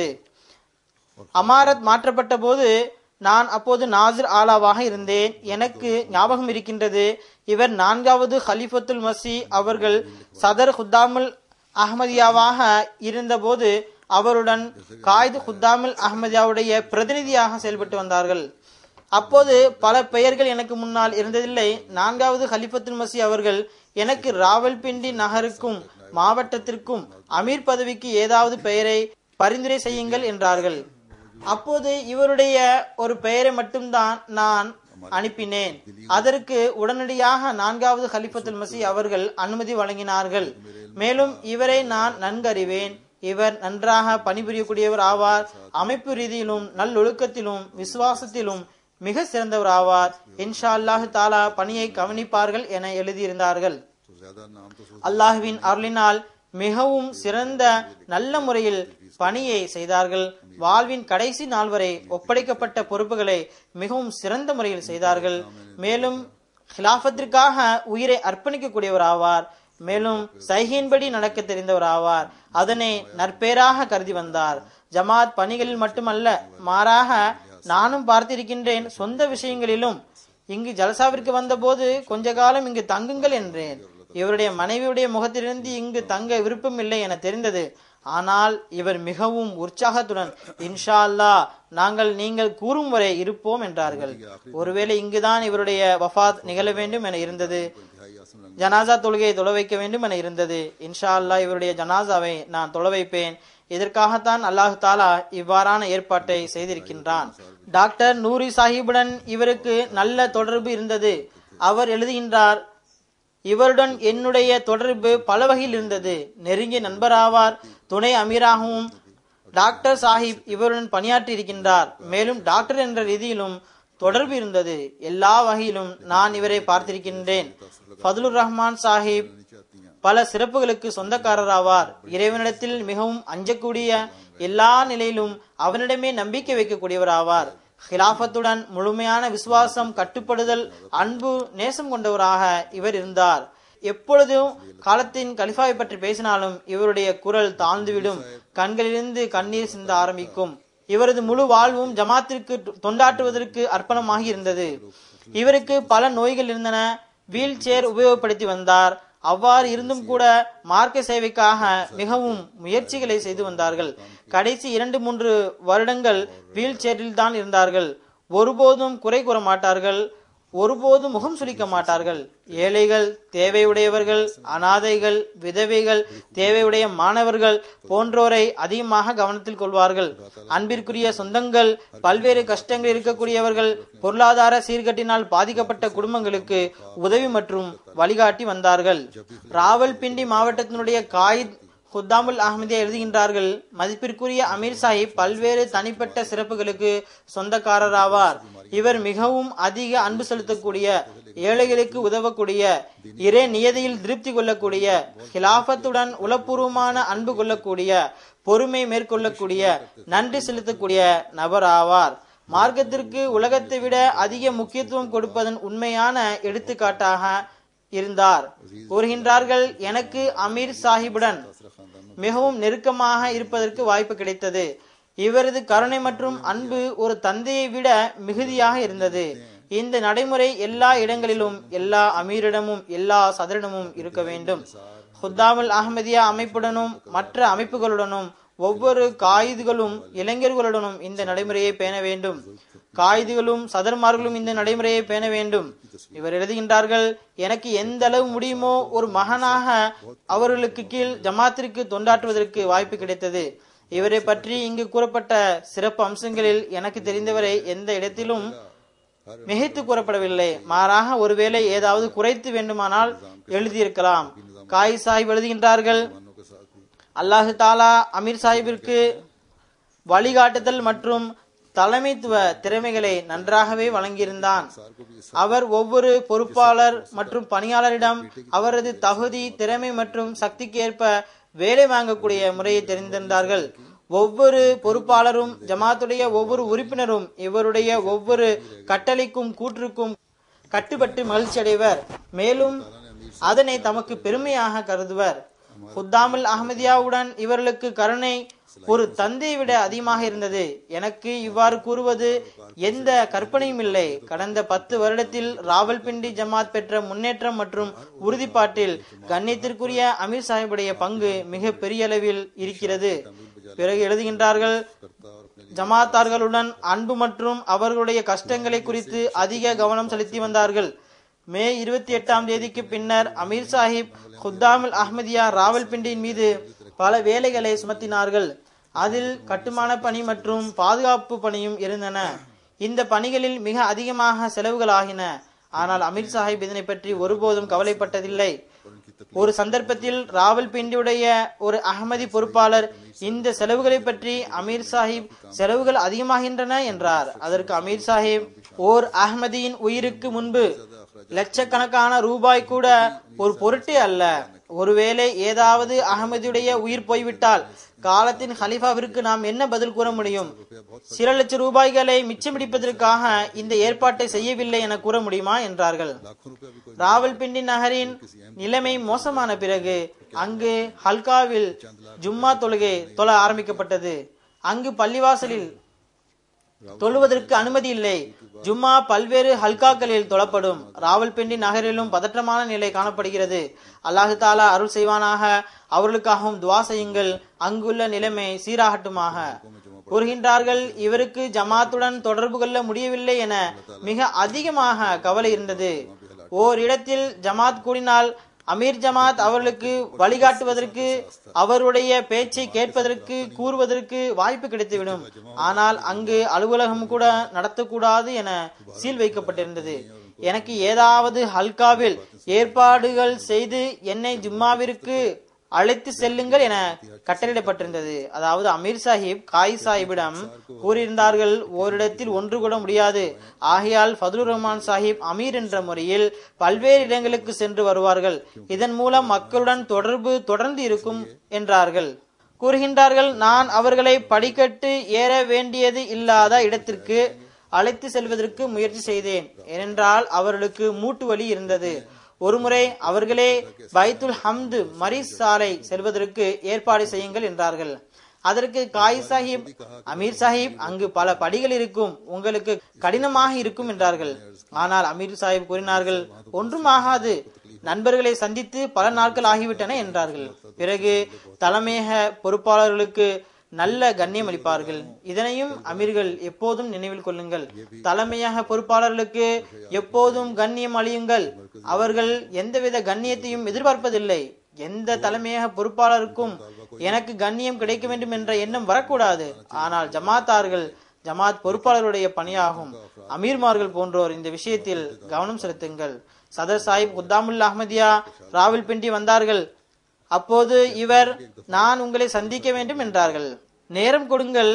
அமாரத் மாற்றப்பட்ட போது நான் அப்போது நாசிர் ஆலாவாக இருந்தேன் எனக்கு ஞாபகம் இருக்கின்றது இவர் நான்காவது ஹலிஃபத்துல் மசி அவர்கள் சதர் ஹுத்தாமுல் அஹமதியாவாக இருந்தபோது அவருடன் காய்து ஹுத்தாமுல் அஹமதியாவுடைய பிரதிநிதியாக செயல்பட்டு வந்தார்கள் அப்போது பல பெயர்கள் எனக்கு முன்னால் இருந்ததில்லை நான்காவது ஹலிஃபத்துல் மசி அவர்கள் எனக்கு ராவல்பிண்டி நகருக்கும் மாவட்டத்திற்கும் அமீர் பதவிக்கு ஏதாவது பெயரை பரிந்துரை செய்யுங்கள் என்றார்கள் அப்போது இவருடைய ஒரு பெயரை மட்டும்தான் நான் அனுப்பினேன் அதற்கு உடனடியாக நான்காவது ஹலிஃபத்துல் மசி அவர்கள் அனுமதி வழங்கினார்கள் மேலும் இவரை நான் நன்கறிவேன் இவர் நன்றாக பணிபுரியக்கூடியவர் ஆவார் அமைப்பு ரீதியிலும் நல்லொழுக்கத்திலும் விசுவாசத்திலும் மிக சிறந்தவர் ஆவார் இன்ஷா அல்லாஹு தாலா பணியை கவனிப்பார்கள் என எழுதியிருந்தார்கள் அல்லாஹுவின் அருளினால் மிகவும் சிறந்த நல்ல முறையில் பணியை செய்தார்கள் வாழ்வின் கடைசி நாள் வரை ஒப்படைக்கப்பட்ட பொறுப்புகளை மிகவும் சிறந்த முறையில் செய்தார்கள் மேலும் ஹிலாபத்திற்காக உயிரை அர்ப்பணிக்கக்கூடியவர் ஆவார் மேலும் சைகின்படி நடக்க தெரிந்தவர் ஆவார் அதனை நற்பேராக கருதி வந்தார் ஜமாத் பணிகளில் மட்டுமல்ல மாறாக நானும் பார்த்திருக்கின்றேன் சொந்த விஷயங்களிலும் இங்கு ஜலசாவிற்கு வந்தபோது கொஞ்ச காலம் இங்கு தங்குங்கள் என்றேன் இவருடைய மனைவியுடைய முகத்திலிருந்து இங்கு தங்க விருப்பம் இல்லை என தெரிந்தது ஆனால் இவர் மிகவும் உற்சாகத்துடன் இன்ஷா அல்லா நாங்கள் நீங்கள் கூறும் வரை இருப்போம் என்றார்கள் ஒருவேளை இங்குதான் இவருடைய வஃத் நிகழ வேண்டும் என இருந்தது ஜனாசா தொழுகையை தொலை வைக்க வேண்டும் என இருந்தது இன்ஷா அல்லா இவருடைய ஜனாசாவை நான் தொலை வைப்பேன் இதற்காகத்தான் அல்லாஹு தாலா இவ்வாறான ஏற்பாட்டை செய்திருக்கின்றான் டாக்டர் நூரி சாஹிபுடன் இவருக்கு நல்ல தொடர்பு இருந்தது அவர் எழுதுகின்றார் இவருடன் என்னுடைய தொடர்பு பல வகையில் இருந்தது நெருங்கிய நண்பராவார் துணை அமீராகவும் டாக்டர் சாஹிப் இவருடன் பணியாற்றி இருக்கின்றார் மேலும் டாக்டர் என்ற ரீதியிலும் தொடர்பு இருந்தது எல்லா வகையிலும் நான் இவரை பார்த்திருக்கின்றேன் ஃபதுலுர் ரஹ்மான் சாஹிப் பல சிறப்புகளுக்கு சொந்தக்காரராவார் இறைவனிடத்தில் மிகவும் அஞ்சக்கூடிய எல்லா நிலையிலும் அவனிடமே நம்பிக்கை வைக்கக்கூடியவர் ஆவார் ஹிலாபத்துடன் முழுமையான விசுவாசம் கட்டுப்படுதல் அன்பு நேசம் கொண்டவராக இவர் இருந்தார் எப்பொழுதும் காலத்தின் கலிஃபாவை பற்றி பேசினாலும் இவருடைய குரல் தாழ்ந்துவிடும் கண்களிலிருந்து கண்ணீர் சிந்த ஆரம்பிக்கும் இவரது முழு வாழ்வும் ஜமாத்திற்கு தொண்டாற்றுவதற்கு அர்ப்பணமாகி இருந்தது இவருக்கு பல நோய்கள் இருந்தன வீல் சேர் உபயோகப்படுத்தி வந்தார் அவ்வாறு இருந்தும் கூட மார்க்க சேவைக்காக மிகவும் முயற்சிகளை செய்து வந்தார்கள் கடைசி இரண்டு மூன்று வருடங்கள் வீல் சேரில் தான் இருந்தார்கள் ஒருபோதும் குறை கூற மாட்டார்கள் ஒருபோதும் முகம் சுளிக்க மாட்டார்கள் ஏழைகள் தேவையுடையவர்கள் அனாதைகள் விதவைகள் தேவையுடைய மாணவர்கள் போன்றோரை அதிகமாக கவனத்தில் கொள்வார்கள் அன்பிற்குரிய சொந்தங்கள் பல்வேறு கஷ்டங்கள் இருக்கக்கூடியவர்கள் பொருளாதார சீர்கட்டினால் பாதிக்கப்பட்ட குடும்பங்களுக்கு உதவி மற்றும் வழிகாட்டி வந்தார்கள் ராவல்பிண்டி மாவட்டத்தினுடைய காயித் ஹுத்தாமுல் அஹமதியா எழுதுகின்றார்கள் மதிப்பிற்குரிய அமீர் சாஹிப் பல்வேறு தனிப்பட்ட சிறப்புகளுக்கு சொந்தக்காரராவார் இவர் மிகவும் அதிக அன்பு செலுத்தக்கூடிய ஏழைகளுக்கு உதவக்கூடிய இறை நியதியில் திருப்தி கொள்ளக்கூடிய ஹிலாபத்துடன் உளப்பூர்வமான அன்பு கொள்ளக்கூடிய பொறுமை மேற்கொள்ளக்கூடிய நன்றி செலுத்தக்கூடிய நபர் ஆவார் மார்க்கத்திற்கு உலகத்தை விட அதிக முக்கியத்துவம் கொடுப்பதன் உண்மையான எடுத்துக்காட்டாக இருந்தார் கூறுகின்றார்கள் எனக்கு அமீர் சாஹிபுடன் மிகவும் நெருக்கமாக இருப்பதற்கு வாய்ப்பு கிடைத்தது இவரது கருணை மற்றும் அன்பு ஒரு தந்தையை விட மிகுதியாக இருந்தது இந்த நடைமுறை எல்லா இடங்களிலும் எல்லா அமீரிடமும் எல்லா சதரிடமும் இருக்க வேண்டும் ஹுத்தாமுல் அஹமதியா அமைப்புடனும் மற்ற அமைப்புகளுடனும் ஒவ்வொரு காயிதுகளும் இளைஞர்களுடனும் இந்த நடைமுறையை பேண வேண்டும் காயிதுகளும் சதர்மார்களும் இந்த நடைமுறையை பேண வேண்டும் இவர் எழுதுகின்றார்கள் எனக்கு எந்த அளவு முடியுமோ ஒரு மகனாக அவர்களுக்கு கீழ் ஜமாத்திற்கு தொண்டாற்றுவதற்கு வாய்ப்பு கிடைத்தது இவரை பற்றி இங்கு கூறப்பட்ட சிறப்பு அம்சங்களில் எனக்கு தெரிந்தவரை எந்த இடத்திலும் மிகைத்து கூறப்படவில்லை மாறாக ஒருவேளை ஏதாவது குறைத்து வேண்டுமானால் எழுதியிருக்கலாம் காய் சாஹிப் எழுதுகின்றார்கள் அல்லாஹு தாலா அமீர் சாஹிபிற்கு வழிகாட்டுதல் மற்றும் தலைமைத்துவ திறமைகளை நன்றாகவே வழங்கியிருந்தான் அவர் ஒவ்வொரு பொறுப்பாளர் மற்றும் பணியாளரிடம் அவரது தகுதி திறமை மற்றும் சக்திக்கு ஏற்ப வேலை வாங்கக்கூடிய முறையை தெரிந்திருந்தார்கள் ஒவ்வொரு பொறுப்பாளரும் ஜமாத்துடைய ஒவ்வொரு உறுப்பினரும் இவருடைய ஒவ்வொரு கட்டளைக்கும் கூற்றுக்கும் கட்டுப்பட்டு மகிழ்ச்சி அடைவர் மேலும் அதனை தமக்கு பெருமையாக கருதுவர் ஹுத்தாமுல் அஹமதியாவுடன் இவர்களுக்கு கருணை ஒரு தந்தையை விட அதிகமாக இருந்தது எனக்கு இவ்வாறு கூறுவது எந்த கற்பனையும் இல்லை கடந்த பத்து வருடத்தில் ராவல்பிண்டி ஜமாத் பெற்ற முன்னேற்றம் மற்றும் உறுதிப்பாட்டில் கண்ணியத்திற்குரிய அமீர் சாஹிபுடைய பங்கு மிக பெரிய அளவில் இருக்கிறது பிறகு எழுதுகின்றார்கள் ஜமாத்தார்களுடன் அன்பு மற்றும் அவர்களுடைய கஷ்டங்களை குறித்து அதிக கவனம் செலுத்தி வந்தார்கள் மே இருபத்தி எட்டாம் தேதிக்கு பின்னர் அமீர் சாஹிப் குத்தாமுல் அஹ்மதியா ராவல்பிண்டியின் மீது பல வேலைகளை சுமத்தினார்கள் அதில் கட்டுமான பணி மற்றும் பாதுகாப்பு பணியும் இருந்தன இந்த பணிகளில் மிக அதிகமாக செலவுகள் ஆகின ஆனால் அமீர் சாஹிப் இதனை பற்றி ஒருபோதும் கவலைப்பட்டதில்லை ஒரு சந்தர்ப்பத்தில் ராவல்பிண்டியுடைய ஒரு அகமதி பொறுப்பாளர் இந்த செலவுகளை பற்றி அமீர் சாஹிப் செலவுகள் அதிகமாகின்றன என்றார் அதற்கு அமீர் சாஹிப் ஓர் அகமதியின் உயிருக்கு முன்பு லட்சக்கணக்கான ரூபாய் கூட ஒரு பொருட்டே அல்ல ஒருவேளை ஏதாவது அகமதியுடைய உயிர் போய்விட்டால் காலத்தின் ஹலிஃபாவிற்கு நாம் என்ன பதில் கூற முடியும் சில லட்சம் ரூபாய்களை மிச்சம் பிடிப்பதற்காக இந்த ஏற்பாட்டை செய்யவில்லை என கூற முடியுமா என்றார்கள் ராவல்பிண்டி நகரின் நிலைமை மோசமான பிறகு அங்கு ஹல்காவில் ஜும்மா தொழுகை தொழ ஆரம்பிக்கப்பட்டது அங்கு பள்ளிவாசலில் தொழுவதற்கு அனுமதி இல்லை ஜும்மா பல்வேறு ஹல்காக்களில் தொழப்படும் ராவல்பிண்டி நகரிலும் பதற்றமான நிலை காணப்படுகிறது அல்லாஹு தாலா அருள் செய்வானாக அவர்களுக்காகவும் துவா செய்யுங்கள் அங்குள்ள நிலைமை சீராகட்டுமாக கூறுகின்றார்கள் இவருக்கு ஜமாத்துடன் தொடர்பு கொள்ள முடியவில்லை என மிக அதிகமாக கவலை இருந்தது ஓர் இடத்தில் ஜமாத் கூடினால் அமீர் ஜமாத் அவர்களுக்கு வழிகாட்டுவதற்கு அவருடைய பேச்சை கேட்பதற்கு கூறுவதற்கு வாய்ப்பு கிடைத்துவிடும் ஆனால் அங்கு அலுவலகம் கூட நடத்தக்கூடாது என சீல் வைக்கப்பட்டிருந்தது எனக்கு ஏதாவது ஹல்காவில் ஏற்பாடுகள் செய்து என்னை ஜும்மாவிற்கு அழைத்து செல்லுங்கள் என கட்டளையிடப்பட்டிருந்தது அதாவது அமீர் சாஹிப் காய் சாஹிபிடம் கூறியிருந்தார்கள் ஓரிடத்தில் ஒன்று கூட முடியாது ஆகையால் ஃபதுல் ரஹ்மான் சாஹிப் அமீர் என்ற முறையில் பல்வேறு இடங்களுக்கு சென்று வருவார்கள் இதன் மூலம் மக்களுடன் தொடர்பு தொடர்ந்து இருக்கும் என்றார்கள் கூறுகின்றார்கள் நான் அவர்களை படிக்கட்டு ஏற வேண்டியது இல்லாத இடத்திற்கு அழைத்து செல்வதற்கு முயற்சி செய்தேன் ஏனென்றால் அவர்களுக்கு மூட்டு வலி இருந்தது ஒருமுறை அவர்களே பைத்துல் ஹம்து மரிஸ் சாலை செல்வதற்கு ஏற்பாடு செய்யுங்கள் என்றார்கள் அதற்கு காய் சாஹிப் அமீர் சாஹிப் அங்கு பல படிகள் இருக்கும் உங்களுக்கு கடினமாக இருக்கும் என்றார்கள் ஆனால் அமீர் சாஹிப் கூறினார்கள் ஒன்றும் ஆகாது நண்பர்களை சந்தித்து பல நாட்கள் ஆகிவிட்டன என்றார்கள் பிறகு தலைமையக பொறுப்பாளர்களுக்கு நல்ல கண்ணியம் அளிப்பார்கள் இதனையும் அமீர்கள் எப்போதும் நினைவில் கொள்ளுங்கள் தலைமையாக பொறுப்பாளர்களுக்கு எப்போதும் கண்ணியம் அளியுங்கள் அவர்கள் எந்தவித கண்ணியத்தையும் எதிர்பார்ப்பதில்லை எந்த தலைமையக பொறுப்பாளருக்கும் எனக்கு கண்ணியம் கிடைக்க வேண்டும் என்ற எண்ணம் வரக்கூடாது ஆனால் ஜமாத்தார்கள் ஜமாத் பொறுப்பாளருடைய பணியாகும் அமீர்மார்கள் போன்றோர் இந்த விஷயத்தில் கவனம் செலுத்துங்கள் சதர் சாஹிப் குத்தாமுல் அஹமதியா ராவில் பிண்டி வந்தார்கள் அப்போது இவர் நான் உங்களை சந்திக்க வேண்டும் என்றார்கள் நேரம் கொடுங்கள்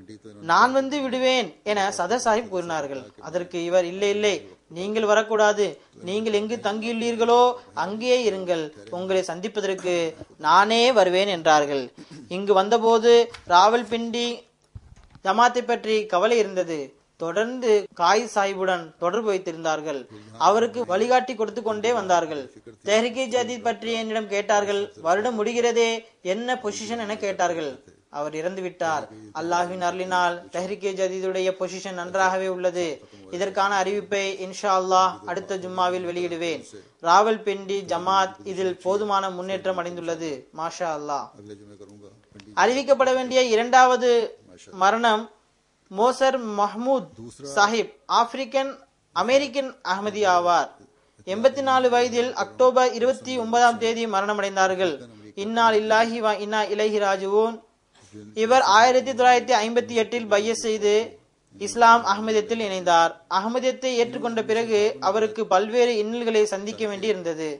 நான் வந்து விடுவேன் என சதர் சாஹிப் கூறினார்கள் அதற்கு இவர் இல்லை இல்லை நீங்கள் வரக்கூடாது நீங்கள் எங்கு தங்கியுள்ளீர்களோ அங்கேயே இருங்கள் உங்களை சந்திப்பதற்கு நானே வருவேன் என்றார்கள் இங்கு வந்தபோது ராவல்பிண்டி ஜமாத்தை பற்றி கவலை இருந்தது தொடர்ந்து காய் சாஹிபுடன் தொடர்பு வைத்திருந்தார்கள் அவருக்கு வழிகாட்டி கொடுத்து கொண்டே வந்தார்கள் தெஹ்ரிகே ஜதீத் பற்றி என்னிடம் கேட்டார்கள் வருடம் முடிகிறதே என்ன பொசிஷன் என கேட்டார்கள் அவர் இறந்து விட்டார் அல்லாஹ்வின் அருளினால் தெஹ்ரிகே ஜதீதுடைய பொசிஷன் நன்றாகவே உள்ளது இதற்கான அறிவிப்பை இன்ஷா அல்லாஹ் அடுத்த ஜும்மாவில் வெளியிடுவேன் ராவல் பிண்டி ஜமாத் இதில் போதுமான முன்னேற்றம் அடைந்துள்ளது மாஷா அல்லாஹ் अगले जुमे करूंगा पंडित அறிவிக்கப்பட வேண்டிய இரண்டாவது மரணம் மோசர் மஹ்மூத் சாஹிப் ஆப்பிரிக்கன் அமெரிக்கன் அகமதி ஆவார் எண்பத்தி நாலு வயதில் அக்டோபர் இருபத்தி ஒன்பதாம் தேதி மரணமடைந்தார்கள் இன்னால் இல்லாஹி வ இன்னா இலஹி ராஜுவோன் இவர் ஆயிரத்தி தொள்ளாயிரத்தி ஐம்பத்தி எட்டில் பைய செய்து இஸ்லாம் அகமதியத்தில் இணைந்தார் அகமதியத்தை ஏற்றுக்கொண்ட பிறகு அவருக்கு பல்வேறு இன்னல்களை சந்திக்க வேண்டியிருந்தது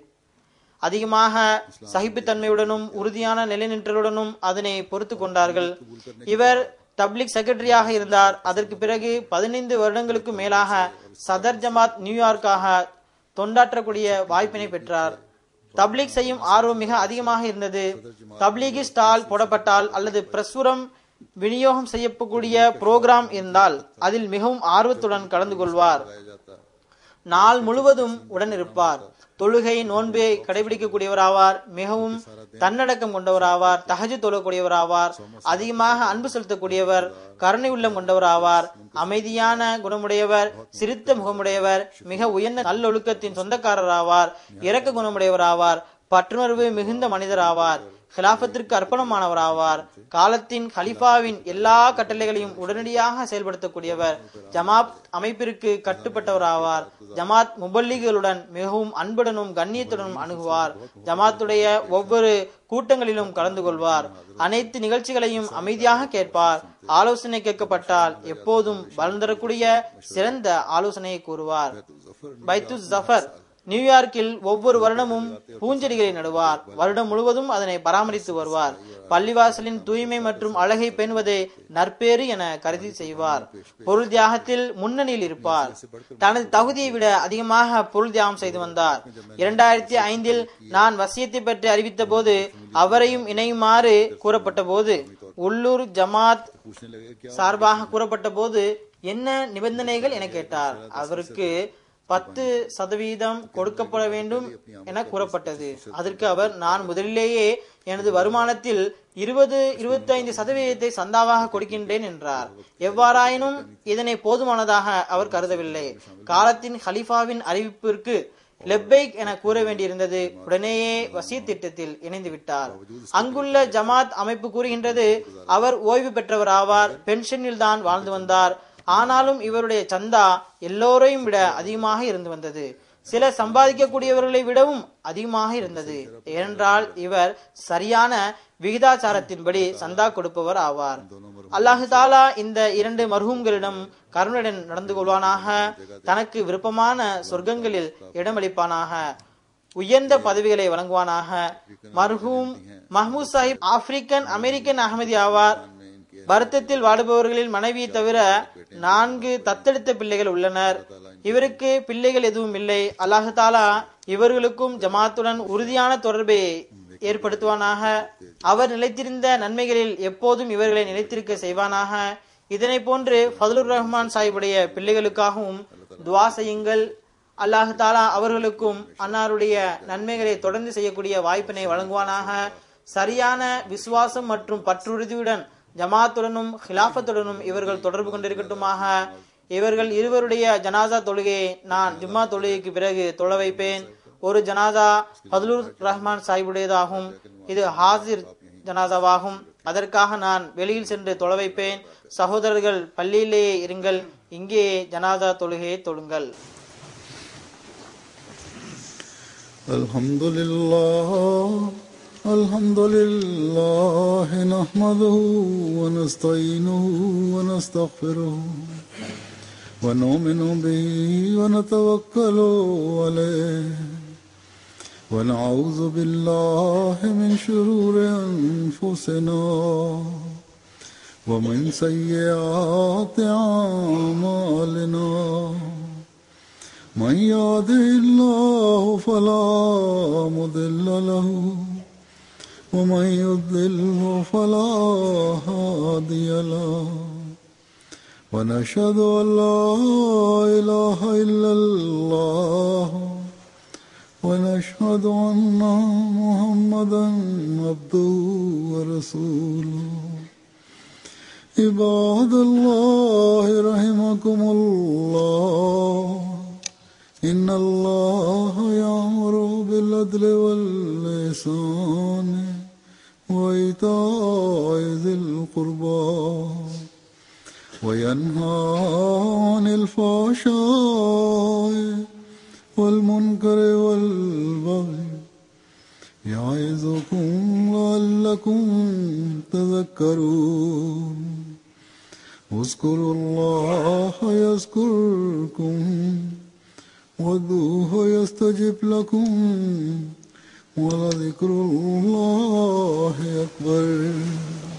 அதிகமாக சகிப்புத்தன்மையுடனும் உறுதியான நிலைநிற்றலுடனும் அதனை பொறுத்து கொண்டார்கள் இவர் தப்லிக் செக்ரட்டரியாக இருந்தார் அதற்கு பிறகு பதினைந்து வருடங்களுக்கு மேலாக சதர் ஜமாத் நியூயார்க்காக தொண்டாற்றக்கூடிய வாய்ப்பினை பெற்றார் தப்லீக் செய்யும் ஆர்வம் மிக அதிகமாக இருந்தது தப்லீகி ஸ்டால் போடப்பட்டால் அல்லது பிரசுரம் விநியோகம் செய்யக்கூடிய புரோகிராம் இருந்தால் அதில் மிகவும் ஆர்வத்துடன் கலந்து கொள்வார் पाया जाता है நாள் முழுவதும் உடன் இருப்பார் தொழுகை நோன்பை கடைபிடிக்கக்கூடியவராவார் மிகவும் தன்னடக்கம் கொண்டவராவார் தகஜு தொழக்கூடியவராவார் அதிகமாக அன்பு செலுத்தக்கூடியவர் கருணை உள்ளம் கொண்டவராவார் அமைதியான குணமுடையவர் சிரித்த முகமுடையவர் மிக உயர்ந்த நல்லொழுக்கத்தின் சொந்தக்காரராவார் இரக்க குணமுடையவராவார் பற்றுணர்வு மிகுந்த மனிதராவார் ஹிலாபத்திற்கு அர்ப்பணமானவராவார் காலத்தின் கலிஃபாவின் எல்லா கட்டளைகளையும் உடனடியாக செயல்படுத்தக்கூடியவர் ஜமாத் அமைப்பிற்கு கட்டுப்பட்டவராவார் ஜமாத் முபல்லிகளுடன் மிகவும் அன்புடனும் கண்ணியத்துடனும் அணுகுவார் ஜமாத்துடைய ஒவ்வொரு கூட்டங்களிலும் கலந்து கொள்வார் அனைத்து நிகழ்ச்சிகளையும் அமைதியாக கேட்பார் ஆலோசனை கேட்கப்பட்டால் எப்போதும் பலன் தரக்கூடிய சிறந்த ஆலோசனையை கூறுவார் பைத்து ஜஃபர் நியூயார்க்கில் ஒவ்வொரு வருடமும் பூஞ்செடிகளை நடுவார் வருடம் முழுவதும் அதனை பராமரித்து வருவார் பள்ளிவாசலின் தூய்மை மற்றும் அழகை பேணுவதை நற்பேறு என கருதி செய்வார் பொருள் தியாகத்தில் முன்னணியில் இருப்பார் தனது தகுதியை விட அதிகமாக பொருள் தியாகம் செய்து வந்தார் இரண்டாயிரத்தி ஐந்தில் நான் வசியத்தை பற்றி அறிவித்த போது அவரையும் இணையுமாறு கூறப்பட்ட போது உள்ளூர் ஜமாத் पूछने लगे क्या சார்பாக கூறப்பட்ட போது என்ன நிபந்தனைகள் என கேட்டார் அவருக்கு பத்து சதவீதம் கொடுக்கப்பட வேண்டும் என கூறப்பட்டது அதற்கு அவர் நான் முதலிலேயே எனது வருமானத்தில் இருபது இருபத்தி ஐந்து சதவீதத்தை சந்தாவாக கொடுக்கின்றேன் என்றார் எவ்வாறாயினும் இதனை போதுமானதாக அவர் கருதவில்லை காலத்தின் ஹலிஃபாவின் அறிவிப்பிற்கு லெப்பைக் என கூற வேண்டியிருந்தது உடனேயே வசிய திட்டத்தில் இணைந்து விட்டார் அங்குள்ள ஜமாத் அமைப்பு கூறுகின்றது அவர் ஓய்வு பெற்றவர் ஆவார் பென்ஷனில் தான் வாழ்ந்து வந்தார் ஆனாலும் இவருடைய சந்தா எல்லோரையும் விட அதிகமாக இருந்து வந்தது சில சம்பாதிக்கக்கூடியவர்களை விடவும் அதிகமாக இருந்தது ஏனென்றால் இவர் சரியான விகிதாச்சாரத்தின்படி சந்தா கொடுப்பவர் ஆவார் அல்லாஹு தாலா இந்த இரண்டு மர்ஹூம்களிடம் கருணுடன் நடந்து கொள்வானாக தனக்கு விருப்பமான சொர்க்கங்களில் இடமளிப்பானாக உயர்ந்த பதவிகளை வழங்குவானாக மர்ஹூம் மஹ்மூத் சாஹிப் ஆப்பிரிக்கன் அமெரிக்கன் அகமதி ஆவார் வருத்தத்தில் வாடுபவர்களில் மனைவியை தவிர நான்கு தத்தெடுத்த பிள்ளைகள் உள்ளனர் இவருக்கு பிள்ளைகள் எதுவும் இல்லை அல்லாஹு தாலா இவர்களுக்கும் ஜமாத்துடன் உறுதியான தொடர்பை ஏற்படுத்துவானாக அவர் நிலைத்திருந்த நன்மைகளில் எப்போதும் இவர்களை நிலைத்திருக்க செய்வானாக இதனை போன்று ஃபதுலுர் ரஹ்மான் சாஹிபுடைய பிள்ளைகளுக்காகவும் துவா செய்யுங்கள் அல்லாஹு தாலா அவர்களுக்கும் அன்னாருடைய நன்மைகளை தொடர்ந்து செய்யக்கூடிய வாய்ப்பினை வழங்குவானாக சரியான விசுவாசம் மற்றும் பற்றுறுதியுடன் ஜமாத்துடனும் ஹிலாஃபத்துடனும் இவர்கள் தொடர்பு கொண்டிருக்கட்டுமாக இவர்கள் இருவருடைய ஜனாசா தொழுகையை நான் ஜும்மா தொழுகைக்கு பிறகு தொழ வைப்பேன் ஒரு ஜனாசா ஃபதுலுர் ரஹ்மான் சாஹிபுடையதாகும் இது ஹாசிர் ஜனாசாவாகும் அதற்காக நான் வெளியில் சென்று தொழ வைப்பேன் சகோதரர்கள் பள்ளியிலேயே இருங்கள் இங்கே ஜனாசா தொழுகையை தொழுங்கள் الحمد لله الحمد لله نحمده ونستعينه ونستغفره ونؤمن به ونتوكل عليه ونعوذ بالله من شرور أنفسنا ومن سيئات أعمالنا من يهده الله فلا مضل له ومن يضلل فلا هادي له ونشهد أن لا إله إلا الله ونشهد أن محمدا عبده ورسوله عباد الله رحمكم الله إن الله يأمر بالعدل واللسان وإيتاء ذي القربى وينهى عن الفحشاء والمنكر والبغي يعظكم لعلكم تذكرون اذكروا الله يذكركم وادعوه يستجب لكم ولذكر الله أكبر